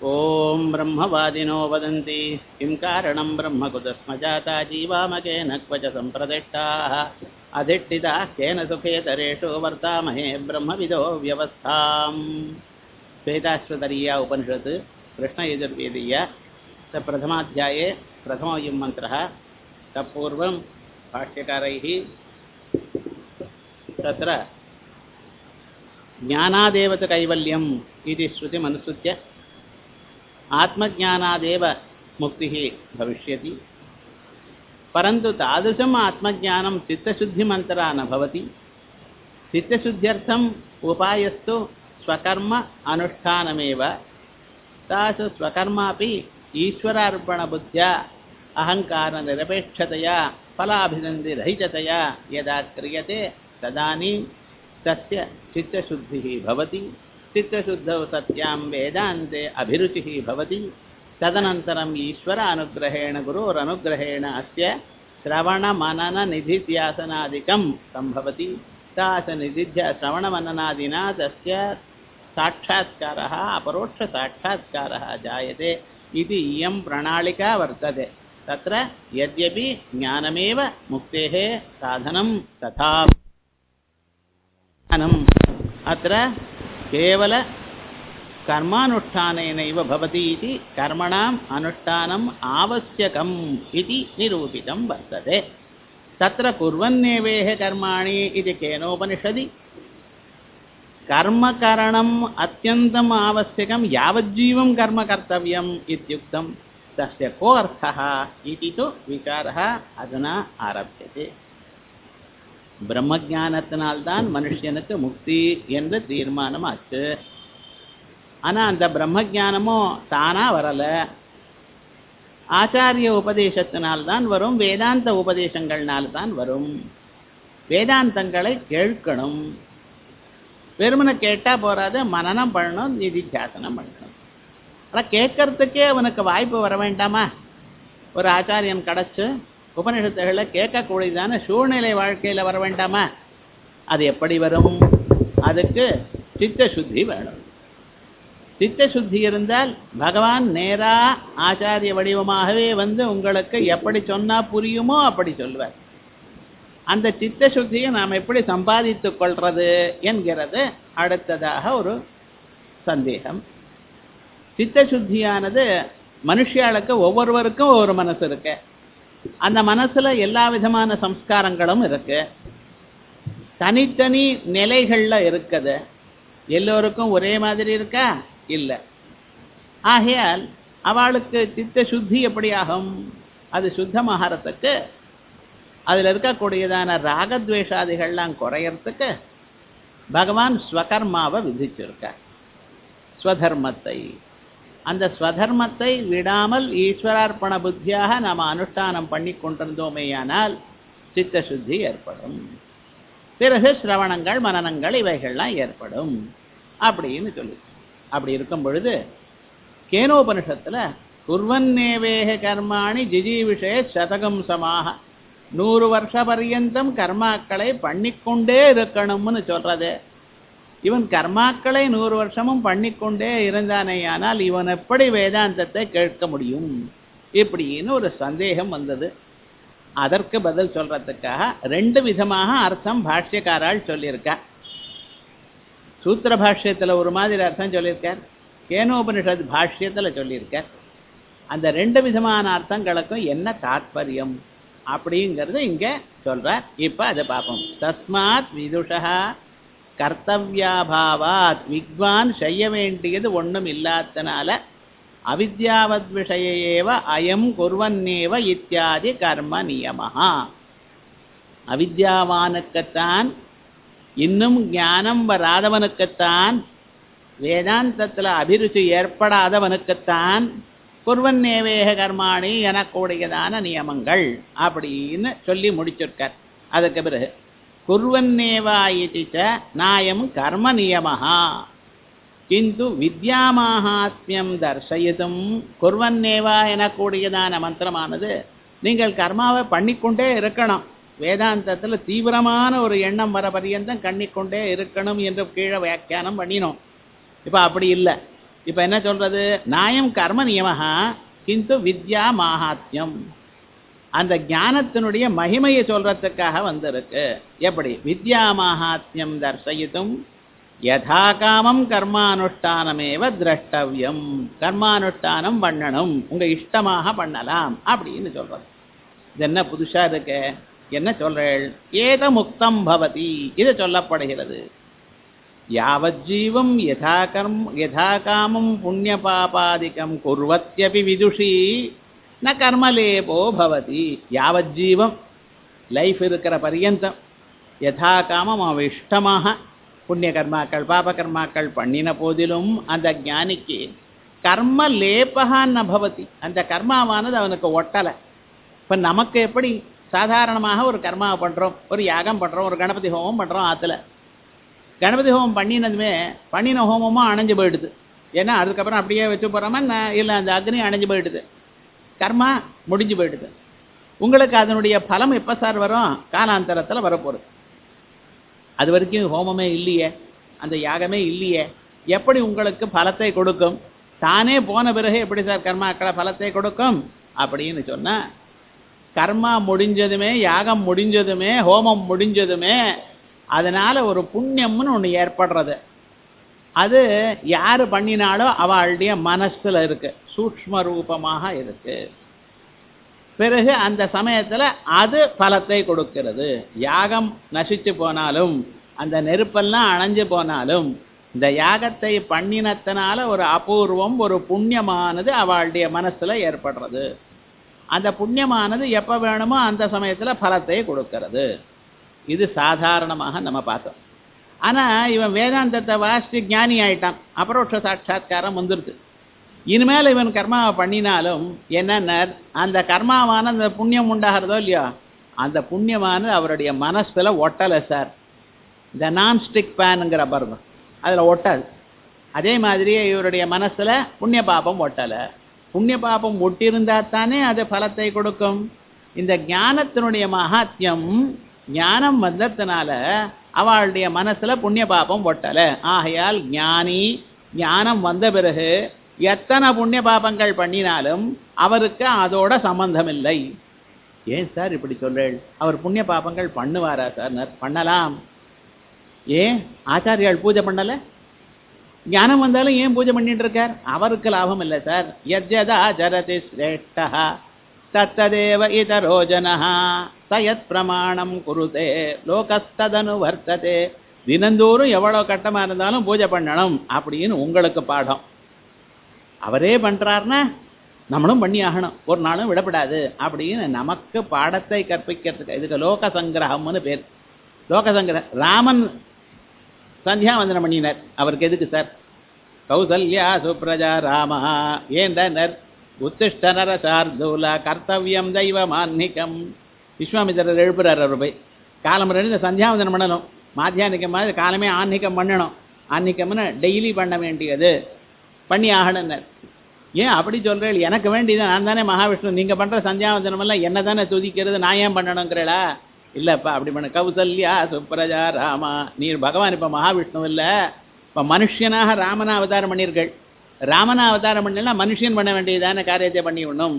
ॐ ब्रह्मवादिनो वदन्ति किं कारणं ब्रह्म कुतस्म जाता जीवामकेन क्व च सम्प्रदिष्टाः अधिष्ठिताः केन सुखेतरेषु वर्तामहे ब्रह्मविदो व्यवस्थाम् श्वेताश्वतरीया उपनिषत् कृष्णयजुर्वेदीया स प्रथमाध्याये प्रथमोऽयं मन्त्रः तत्पूर्वं भाष्यकारैः तत्र ज्ञानादेव च कैवल्यम् इति श्रुतिमनुसृत्य आत्मज्ञानादेव मुक्तिः भविष्यति परन्तु तादृशम् आत्मज्ञानं चित्तशुद्धिमन्तरा न भवति चित्तशुद्ध्यर्थम् उपायस्तु स्वकर्म अनुष्ठानमेव तासु स्वकर्मापि ईश्वरार्पणबुद्ध्या अहङ्कारनिरपेक्षतया फलाभिनन्दिरहिततया यदा क्रियते तदानीं तस्य चित्तशुद्धिः भवति चित्तशुद्धौ सत्यां वेदान्ते अभिरुचिः भवति तदनन्तरम् ईश्वर अनुग्रहेण गुरोरनुग्रहेण अस्य श्रवणमनननिधिध्यासनादिकं सम्भवति तासनिधिध्य श्रवणमननादिना तस्य साक्षात्कारः अपरोक्षसाक्षात्कारः जायते इति इयं प्रणालिका वर्तते तत्र यद्यपि ज्ञानमेव मुक्तेः साधनं तथा ज्ञानम् अत्र केवल कर्मानुष्ठानेनैव भवति इति कर्मणाम् अनुष्ठानम् आवश्यकम् इति निरूपितं वर्तते तत्र कुर्वन्नेवेह कर्माणि इति केनोपनिषदि कर्मकरणम् अत्यन्तम् आवश्यकं यावज्जीवं कर्म कर्तव्यम् इत्युक्तं तस्य को अर्थः इति तु विचारः अधुना आरभ्यते பிரம்மஜானத்தினால்தான் மனுஷனுக்கு முக்தி என்று தீர்மானம் ஆச்சு ஆனால் அந்த பிரம்மஜானமும் தானாக வரலை ஆச்சாரிய உபதேசத்தினால்தான் வரும் வேதாந்த உபதேசங்கள்னால்தான் வரும் வேதாந்தங்களை கேட்கணும் வெறுமனை கேட்டால் போகாது மனநம் பண்ணணும் நிதித்தியாசனம் பண்ணணும் ஆனால் கேட்கறதுக்கே அவனுக்கு வாய்ப்பு வர வேண்டாமா ஒரு ஆச்சாரியன் கிடச்சி உபனிஷத்துகளை கேட்கக்கூடியதான சூழ்நிலை வாழ்க்கையில் வர வேண்டாமா அது எப்படி வரும் அதுக்கு சித்த சுத்தி வேணும் சித்த சுத்தி இருந்தால் பகவான் நேரா ஆச்சாரிய வடிவமாகவே வந்து உங்களுக்கு எப்படி சொன்னா புரியுமோ அப்படி சொல்வார் அந்த சித்த சுத்தியை நாம் எப்படி சம்பாதித்து கொள்றது என்கிறது அடுத்ததாக ஒரு சந்தேகம் சித்த சுத்தியானது மனுஷியாளுக்கு ஒவ்வொருவருக்கும் ஒவ்வொரு மனசு இருக்கு அந்த மனசுல எல்லா விதமான சம்ஸ்காரங்களும் இருக்கு தனித்தனி நிலைகள்ல இருக்குது எல்லோருக்கும் ஒரே மாதிரி இருக்கா இல்லை ஆகையால் அவளுக்கு சித்த சுத்தி எப்படி ஆகும் அது சுத்தமாகறதுக்கு அதில் இருக்கக்கூடியதான ராகத்வேஷாதிகள்லாம் குறையறதுக்கு பகவான் ஸ்வகர்மாவை விதிச்சிருக்கார் ஸ்வதர்மத்தை அந்த ஸ்வதர்மத்தை விடாமல் ஈஸ்வரார்ப்பண புத்தியாக நாம் அனுஷ்டானம் பண்ணி கொண்டிருந்தோமேயானால் சித்தசுத்தி ஏற்படும் பிறகு சிரவணங்கள் மனநங்கள் இவைகள்லாம் ஏற்படும் அப்படின்னு சொல்லி அப்படி இருக்கும் பொழுது கேனோபனிஷத்தில் குர்வன்னேவேக கர்மாணி ஜிஜி விஷய சதகம் சமாக நூறு வருஷ பரியந்தம் கர்மாக்களை பண்ணிக்கொண்டே இருக்கணும்னு சொல்றது இவன் கர்மாக்களை நூறு வருஷமும் பண்ணிக்கொண்டே இருந்தானேயானால் இவன் எப்படி வேதாந்தத்தை கேட்க முடியும் இப்படின்னு ஒரு சந்தேகம் வந்தது அதற்கு பதில் சொல்றதுக்காக ரெண்டு விதமாக அர்த்தம் பாஷ்யக்காரால் சொல்லியிருக்கா சூத்திர பாஷ்யத்தில் ஒரு மாதிரி அர்த்தம் சொல்லியிருக்கார் கேனோபனிஷத் பாஷ்யத்தில் சொல்லியிருக்கார் அந்த ரெண்டு விதமான அர்த்தங்களுக்கும் என்ன தாத்பரியம் அப்படிங்கிறது இங்கே சொல்றார் இப்போ அதை பார்ப்போம் தஸ்மாத் விதுஷா கர்த்தவியாபாவாத் வித்வான் செய்ய வேண்டியது ஒன்றும் இல்லாதனால அவித்யாவத் விஷயேவ அயம் குர்வன்னேவ இத்தியாதி கர்ம நியமஹா அவித்யாவானுக்குத்தான் இன்னும் ஞானம் வராதவனுக்குத்தான் வேதாந்தத்தில் அபிருச்சி ஏற்படாதவனுக்குத்தான் குர்வன்னேவேக கர்மாணி எனக்கூடியதான நியமங்கள் அப்படின்னு சொல்லி முடிச்சிருக்கார் அதுக்கு பிறகு குர்வன்னேவா இது நாயம் கர்ம நியமஹா கிந்து வித்யாமாகாத்மியம் தர்சயித்தும் குர்வன்னேவா எனக்கூடியதான மந்திரமானது நீங்கள் கர்மாவை பண்ணிக்கொண்டே இருக்கணும் வேதாந்தத்தில் தீவிரமான ஒரு எண்ணம் வர பரியந்தம் கண்ணிக்கொண்டே இருக்கணும் என்று கீழே வியாக்கியானம் பண்ணினோம் இப்போ அப்படி இல்லை இப்ப என்ன சொல்றது நாயம் கர்ம நியமஹா கிந்து வித்யா மாஹாத்யம் அந்த ஞானத்தினுடைய மகிமையை சொல்றதுக்காக வந்திருக்கு எப்படி வித்யா மாஹாத்யம் தர்சயித்தும் யதா காமம் கர்மானுஷ்டானமேவ திரஷ்டவியம் கர்மானுஷ்டானம் பண்ணணும் உங்க இஷ்டமாக பண்ணலாம் அப்படின்னு சொல்றது இது என்ன புதுசா இருக்கு என்ன சொல்றேள் ஏத முக்தம் பவதி இது சொல்லப்படுகிறது யாவஜ்ஜீவம் யதா கர்ம யதா காமம் புண்ணிய பாபாதிக்கம் குர்வத்யபி விதுஷி ந கர்மலேபோ பவதி யாவஜ்ஜீவம் லைஃப் இருக்கிற பரியந்தம் யதா காமம் அவன் இஷ்டமாக புண்ணிய கர்மாக்கள் பாப கர்மாக்கள் பண்ணின போதிலும் அந்த ஞானிக்கு கர்ம லேபகா ந பவதி அந்த கர்மாவானது அவனுக்கு ஒட்டலை இப்போ நமக்கு எப்படி சாதாரணமாக ஒரு கர்மாவை பண்ணுறோம் ஒரு யாகம் பண்ணுறோம் ஒரு கணபதி ஹோமம் பண்ணுறோம் ஆற்றுல கணபதி ஹோமம் பண்ணினதுமே பண்ணின ஹோமமும் அணைஞ்சு போயிடுது ஏன்னா அதுக்கப்புறம் அப்படியே வச்சு போகிறோமா இல்லை அந்த அக்னி அணைஞ்சு போயிடுது கர்மா முடிஞ்சு போயிடுது உங்களுக்கு அதனுடைய பலம் எப்போ சார் வரும் காலாந்தரத்தில் வரப்போகுது அது வரைக்கும் ஹோமமே இல்லையே அந்த யாகமே இல்லையே எப்படி உங்களுக்கு பலத்தை கொடுக்கும் தானே போன பிறகு எப்படி சார் கர்மாக்களை பலத்தை கொடுக்கும் அப்படின்னு சொன்னா கர்மா முடிஞ்சதுமே யாகம் முடிஞ்சதுமே ஹோமம் முடிஞ்சதுமே அதனால ஒரு புண்ணியம்னு ஒன்று ஏற்படுறது அது யார் பண்ணினாலோ அவளுடைய மனசுல இருக்கு சூக்ஷ்ம ரூபமாக இருக்கு பிறகு அந்த சமயத்துல அது பலத்தை கொடுக்கிறது யாகம் நசிச்சு போனாலும் அந்த நெருப்பெல்லாம் அணைஞ்சு போனாலும் இந்த யாகத்தை பண்ணினத்தினால ஒரு அபூர்வம் ஒரு புண்ணியமானது அவளுடைய மனசுல ஏற்படுறது அந்த புண்ணியமானது எப்ப வேணுமோ அந்த சமயத்துல பலத்தை கொடுக்கிறது இது சாதாரணமாக நம்ம பார்த்தோம் ஆனா இவன் வேதாந்தத்தை வாசிச்சு ஞானி ஆயிட்டான் அபரோட்ச சாட்சா்காரம் வந்துருது இனிமேல் இவன் கர்மாவை பண்ணினாலும் என்னன்னா அந்த கர்மாவான அந்த புண்ணியம் உண்டாகிறதோ இல்லையோ அந்த புண்ணியமானது அவருடைய மனசுல ஒட்டலை சார் இந்த நான்ஸ்டிக் பேனுங்கிற பாருங்க அதுல ஒட்டாது அதே மாதிரியே இவருடைய மனசுல புண்ணிய பாபம் ஒட்டலை புண்ணிய பாபம் ஒட்டியிருந்தா தானே அது பலத்தை கொடுக்கும் இந்த ஞானத்தினுடைய மகாத்யம் ஞானம் வந்ததுனால அவளுடைய மனசுல புண்ணிய பாபம் ஒட்டல ஆகையால் ஞானி ஞானம் வந்த பிறகு எத்தனை புண்ணிய பாபங்கள் பண்ணினாலும் அவருக்கு அதோட சம்பந்தம் இல்லை ஏன் சார் இப்படி சொல்றேள் அவர் புண்ணிய பாபங்கள் பண்ணுவாரா சார் பண்ணலாம் ஏன் ஆச்சாரியால் பூஜை பண்ணல ஞானம் வந்தாலும் ஏன் பூஜை பண்ணிட்டு இருக்கார் அவருக்கு லாபம் இல்லை சார் யஜதா ஜரதி சிரேஷ்டா தத்ததேவ இதரோ ஜனஹ சயத் பிரமாணம் குருதே லோகஸ்ததனு வர்த்ததே தினந்தோறும் எவ்வளோ கட்டமாக இருந்தாலும் பூஜை பண்ணணும் அப்படின்னு உங்களுக்கு பாடம் அவரே பண்ணுறாருன்னா நம்மளும் பண்ணி ஆகணும் ஒரு நாளும் விடப்படாது அப்படின்னு நமக்கு பாடத்தை கற்பிக்கிறதுக்கு இதுக்கு லோக சங்கிரகம்னு பேர் லோக சங்கிரகம் ராமன் சந்தியாவந்தனம் பண்ணினார் அவருக்கு எதுக்கு சார் கௌசல்யா சுப்ரஜா ராமா ஏண்டனர் உத்திஷ்ட நர சார்தூல கர்த்தவியம் தெய்வ மான்னிகம் விஸ்வாமித்திரர் எழுப்புறார் அவர் போய் காலம் ரெண்டு சந்தியாவந்தனம் பண்ணணும் மாத்தியானிக்கம் மாதிரி காலமே ஆன்மீகம் பண்ணணும் ஆன்மீகம்னு டெய்லி பண்ண வேண்டியது பண்ணி ஆகணும்னர் ஏன் அப்படி சொல்கிறேன் எனக்கு வேண்டியது நான் தானே மகாவிஷ்ணு நீங்கள் பண்ணுற சந்தியாவந்தனம் எல்லாம் என்ன தானே துதிக்கிறது நான் ஏன் பண்ணணுங்கிறடா இல்லைப்பா அப்படி பண்ண கௌசல்யா சுப்ரஜா ராமா நீர் பகவான் இப்போ மகாவிஷ்ணு இல்லை இப்போ மனுஷனாக ராமனா அவதாரம் பண்ணியிருக்கள் ராமனா அவதாரம் பண்ணலன்னா மனுஷன் பண்ண வேண்டியதான காரியத்தை பண்ணி விடணும்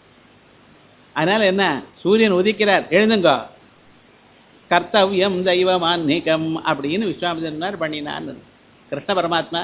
அதனால என்ன சூரியன் உதிக்கிறார் எழுதுங்க கர்த்தவியம் தெய்வமான்னிகம் அப்படின்னு விஸ்வாமித்திரனார் பண்ணினான் கிருஷ்ண பரமாத்மா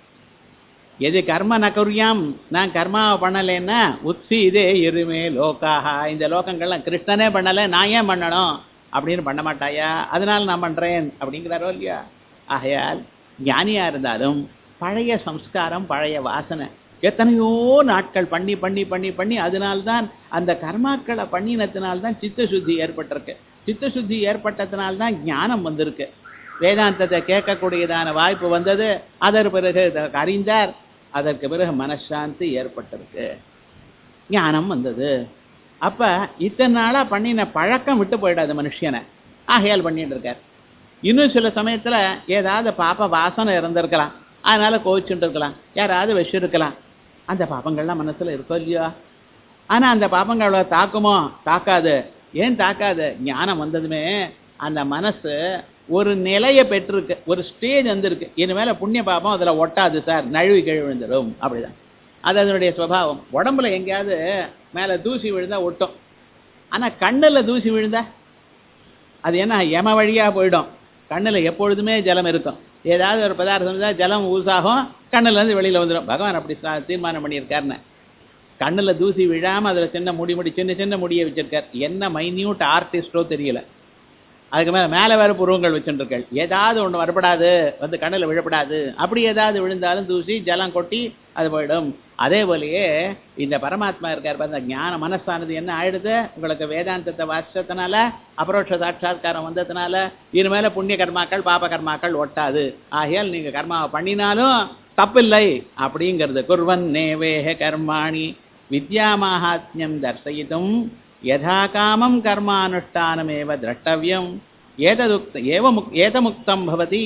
எது கர்ம நகரியாம் நான் கர்மாவை பண்ணலைன்னா உத்சி இதே இருமே லோக்காக இந்த லோகங்கள்லாம் கிருஷ்ணனே பண்ணலை நான் ஏன் பண்ணணும் அப்படின்னு பண்ண மாட்டாயா அதனால நான் பண்ணுறேன் அப்படிங்கிறாரோ இல்லையா ஆகையால் ஞானியாக இருந்தாலும் பழைய சம்ஸ்காரம் பழைய வாசனை எத்தனையோ நாட்கள் பண்ணி பண்ணி பண்ணி பண்ணி அதனால்தான் அந்த கர்மாக்களை பண்ணினத்தினால்தான் சித்த சுத்தி ஏற்பட்டிருக்கு சித்த சுத்தி ஏற்பட்டதுனால்தான் ஞானம் வந்திருக்கு வேதாந்தத்தை கேட்கக்கூடியதான வாய்ப்பு வந்தது அதற்கு பிறகு அறிந்தார் அதற்கு பிறகு மனசாந்தி ஏற்பட்டிருக்கு ஞானம் வந்தது அப்ப இத்தனை நாளா பண்ணின பழக்கம் விட்டு போயிடாது மனுஷனை ஆகையால் பண்ணிட்டு இருக்கார் இன்னும் சில சமயத்துல ஏதாவது பாப்ப வாசனை இருந்திருக்கலாம் அதனால கோவிச்சுட்டு இருக்கலாம் யாராவது வச்சிருக்கலாம் அந்த பாப்பங்கள்லாம் மனசுல இருக்கோ இல்லையோ ஆனா அந்த பாப்பங்களை தாக்குமோ தாக்காது ஏன் தாக்காது ஞானம் வந்ததுமே அந்த மனசு ஒரு நிலையை பெற்றிருக்கு ஒரு ஸ்டேஜ் வந்திருக்கு இனிமேல புண்ணிய பாபம் அதுல ஒட்டாது சார் நழுவி கீழ் விழுந்துடும் அப்படிதான் அது அதனுடைய சுபாவம் உடம்புல எங்கேயாவது மேல தூசி விழுந்தா ஒட்டும் ஆனா கண்ணுல தூசி விழுந்தா அது என்ன யம வழியா போயிடும் கண்ணுல எப்பொழுதுமே ஜலம் இருக்கும் ஏதாவது ஒரு பதார்த்தம் இருந்தா ஜலம் ஊசாகும் கண்ணுல இருந்து வெளியில வந்துடும் பகவான் அப்படி சா- தீர்மானம் பண்ணியிருக்காருன்னு கண்ணுல தூசி விழாம அதுல சின்ன முடி முடி சின்ன சின்ன முடியை வச்சிருக்கார் என்ன மைன்யூட் ஆர்டிஸ்டோ தெரியல அதுக்கு மேல மேல வேற புருவங்கள் வச்சுருக்கள் ஏதாவது ஒண்ணு வரப்படாது வந்து கண்ணுல விழப்படாது அப்படி ஏதாவது விழுந்தாலும் தூசி ஜலம் கொட்டி அது போயிடும் அதே போலயே இந்த பரமாத்மா இருக்கார் பாருங்க ஞான மனசானது என்ன ஆயிடுது உங்களுக்கு வேதாந்தத்தை வாசிச்சதுனால அபரோட்ச சாட்சாத்காரம் வந்ததுனால இனிமேல புண்ணிய கர்மாக்கள் பாப கர்மாக்கள் ஒட்டாது ஆகையால் நீங்க கர்மாவை பண்ணினாலும் தப்பில்லை அப்படிங்கிறது குர்வன் நேவேஹ கர்மாணி வித்யா மாஹாத்மியம் தர்சயித்தும் யதா காமம் கர்மானுஷ்டானமேவ திரஷ்டவியம் ஏததுக்த ஏவ முக் ஏதமுக்தம் பவதி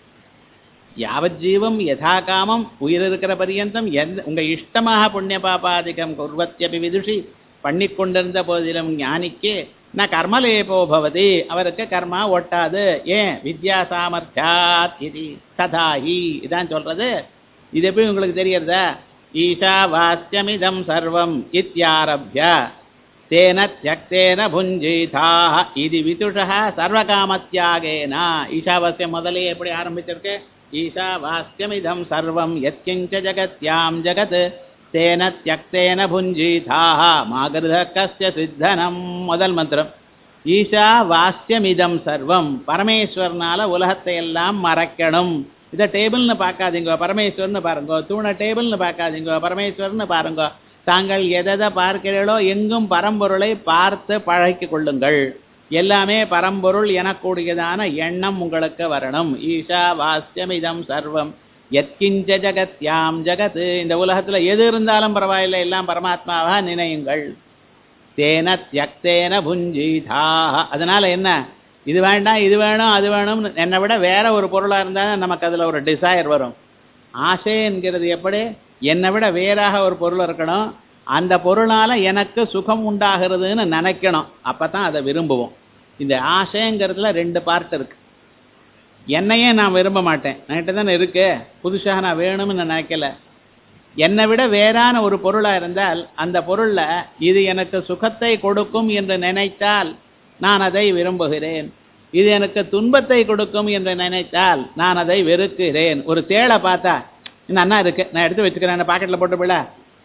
யாவஜீவம் யதா காமம் உயிர் இருக்கிற பரியந்தம் எந்த உங்க இஷ்டமாக புண்ணிய பாபாதிகம் குர்வத்தியபி விதுஷி பண்ணி கொண்டிருந்த போதிலும் ஞானிக்கு ந கர்மலேபோ பவதி அவருக்கு கர்மா ஒட்டாது ஏன் வித்யா சாமர்த்தியாத் இது ததாஹி இதான் சொல்றது இது எப்படி உங்களுக்கு தெரியறதா ஈஷா வாஸ்யமிதம் சர்வம் இத்தியாரப்ய தேன தியக்தேன புஞ்சீதாக இது விதுஷா சர்வகாமத்தியாகேன ஈஷாவாஸ்யம் முதலே எப்படி ஆரம்பிச்சிருக்கு ஈஷாவாஸ்யமிதம் சர்வம் யத்கிஞ்ச ஜகத்யாம் ஜகத் தேன தியக்தேன புஞ்சீதாக மாகிருத கஸ்ய சித்தனம் முதல் மந்திரம் ஈஷா வாஸ்யமிதம் சர்வம் பரமேஸ்வரனால உலகத்தை எல்லாம் மறைக்கணும் இதை டேபிள்னு பார்க்காதீங்க பரமேஸ்வரன்னு பாருங்க தூண டேபிள்னு பார்க்காதீங்க பரமேஸ்வரன்னு பாருங்க தாங்கள் எதை பார்க்கிறீர்களோ எங்கும் பரம்பொருளை பார்த்து பழக்கிக் கொள்ளுங்கள் எல்லாமே பரம்பொருள் எனக்கூடியதான எண்ணம் உங்களுக்கு வரணும் ஈஷா வாஸ்யமிதம் சர்வம் எத்கிஞ்ச ஜகத்யாம் ஜகத் இந்த உலகத்துல எது இருந்தாலும் பரவாயில்லை எல்லாம் பரமாத்மாவா நினையுங்கள் தேன தியக்தேன புஞ்சீதாக அதனால என்ன இது வேண்டாம் இது வேணும் அது வேணும் என்னை விட வேற ஒரு பொருளா இருந்தா நமக்கு அதுல ஒரு டிசைர் வரும் ஆசை என்கிறது எப்படி என்னை விட வேறாக ஒரு பொருள் இருக்கணும் அந்த பொருளால எனக்கு சுகம் உண்டாகிறதுன்னு நினைக்கணும் அப்பதான் அதை விரும்புவோம் இந்த ஆசைங்கிறதுல ரெண்டு பார்ட் இருக்கு என்னையே நான் விரும்ப மாட்டேன் என்கிட்ட தானே இருக்கு புதுசாக நான் வேணும்னு நான் நினைக்கல என்னை விட வேறான ஒரு பொருளா இருந்தால் அந்த பொருள்ல இது எனக்கு சுகத்தை கொடுக்கும் என்று நினைத்தால் நான் அதை விரும்புகிறேன் இது எனக்கு துன்பத்தை கொடுக்கும் என்று நினைத்தால் நான் அதை வெறுக்கிறேன் ஒரு தேளை பார்த்தா இன்னும் அண்ணா இருக்கு நான் எடுத்து வச்சுக்கிறேன் பாக்கெட்ல போட்டு போல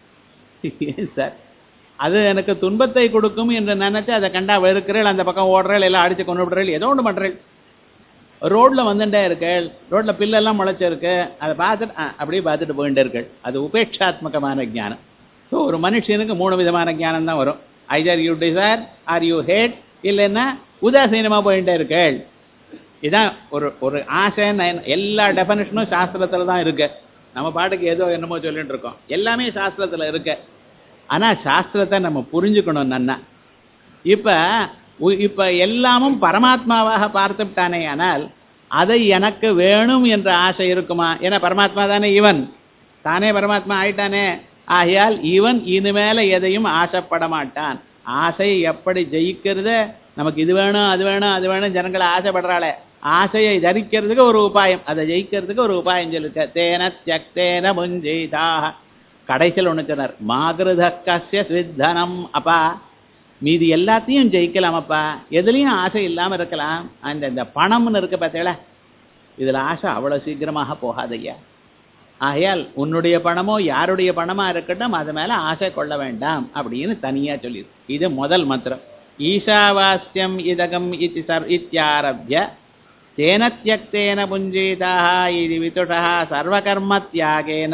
சார் அது எனக்கு துன்பத்தை கொடுக்கும் என்று நினைச்சு அதை கண்டா வெறுக்கிறேள் அந்த பக்கம் ஓடுறேள் எல்லாம் அடிச்சு கொண்டு விடுறேள் ஏதோ ஒன்று பண்றேள் ரோட்ல வந்துட்டே இருக்கேள் ரோட்ல பில்லெல்லாம் முளைச்சிருக்கு அதை பார்த்துட்டு ஆ, அப்படியே பார்த்துட்டு போயிட்டே இருக்கள் அது உபேட்சாத்மகமான ஞானம் ஸோ ஒரு மனுஷனுக்கு மூணு விதமான ஞானம் தான் வரும் either you desire or you hate இல்லைன்னா உதாசீனமா போயிட்டே இருக்கள் இதான் ஒரு ஒரு ஆசைன்னு என்ன- எல்லா டெஃபனிஷனும் சாஸ்திரத்துல தான் இருக்கு நம்ம பாட்டுக்கு ஏதோ என்னமோ சொல்லிட்டு இருக்கோம் எல்லாமே சாஸ்திரத்துல இருக்கு ஆனா சாஸ்திரத்தை நம்ம புரிஞ்சுக்கணும் நன்னா இப்ப உ- இப்ப எல்லாமும் பரமாத்மாவாக பார்த்துட்டானே ஆனால் அதை எனக்கு வேணும் என்ற ஆசை இருக்குமா ஏன்னா பரமாத்மா தானே இவன் தானே பரமாத்மா ஆயிட்டானே ஆகையால் இவன் இனிமேல எதையும் ஆசைப்பட மாட்டான் ஆசை எப்படி ஜெயிக்கிறது நமக்கு இது வேணும் அது வேணும் அது வேணும் ஜனங்களை ஆசைப்படுறாளே ஆசையை தரிக்கிறதுக்கு ஒரு உபாயம் அதை ஜெயிக்கிறதுக்கு ஒரு உபாயம் சொல்லிருக்க தேன தியக்தேன முஞ்செய்தாக கடைசியில் ஒண்ணு சொன்னார் மாகிருத கஸ்ய சித்தனம் அப்பா மீதி எல்லாத்தையும் ஜெயிக்கலாமப்பா எதுலயும் ஆசை இல்லாம இருக்கலாம் அந்த இந்த பணம்னு இருக்கு பார்த்தீங்களா இதுல ஆசை அவ்வளவு சீக்கிரமாக போகாதையா ஆகையால் உன்னுடைய பணமோ யாருடைய பணமா இருக்கட்டும் அது மேல ஆசை கொள்ள வேண்டாம் அப்படின்னு தனியா சொல்லியிருக்கு இது முதல் மந்திரம் ஈஷாவாஸ்யம் இதகம் இத்தி சர் இத்தியாரப்ய தேன தியக்தேன புஞ்சீதாக இது விதுஷா சர்வகர்ம தியாகேன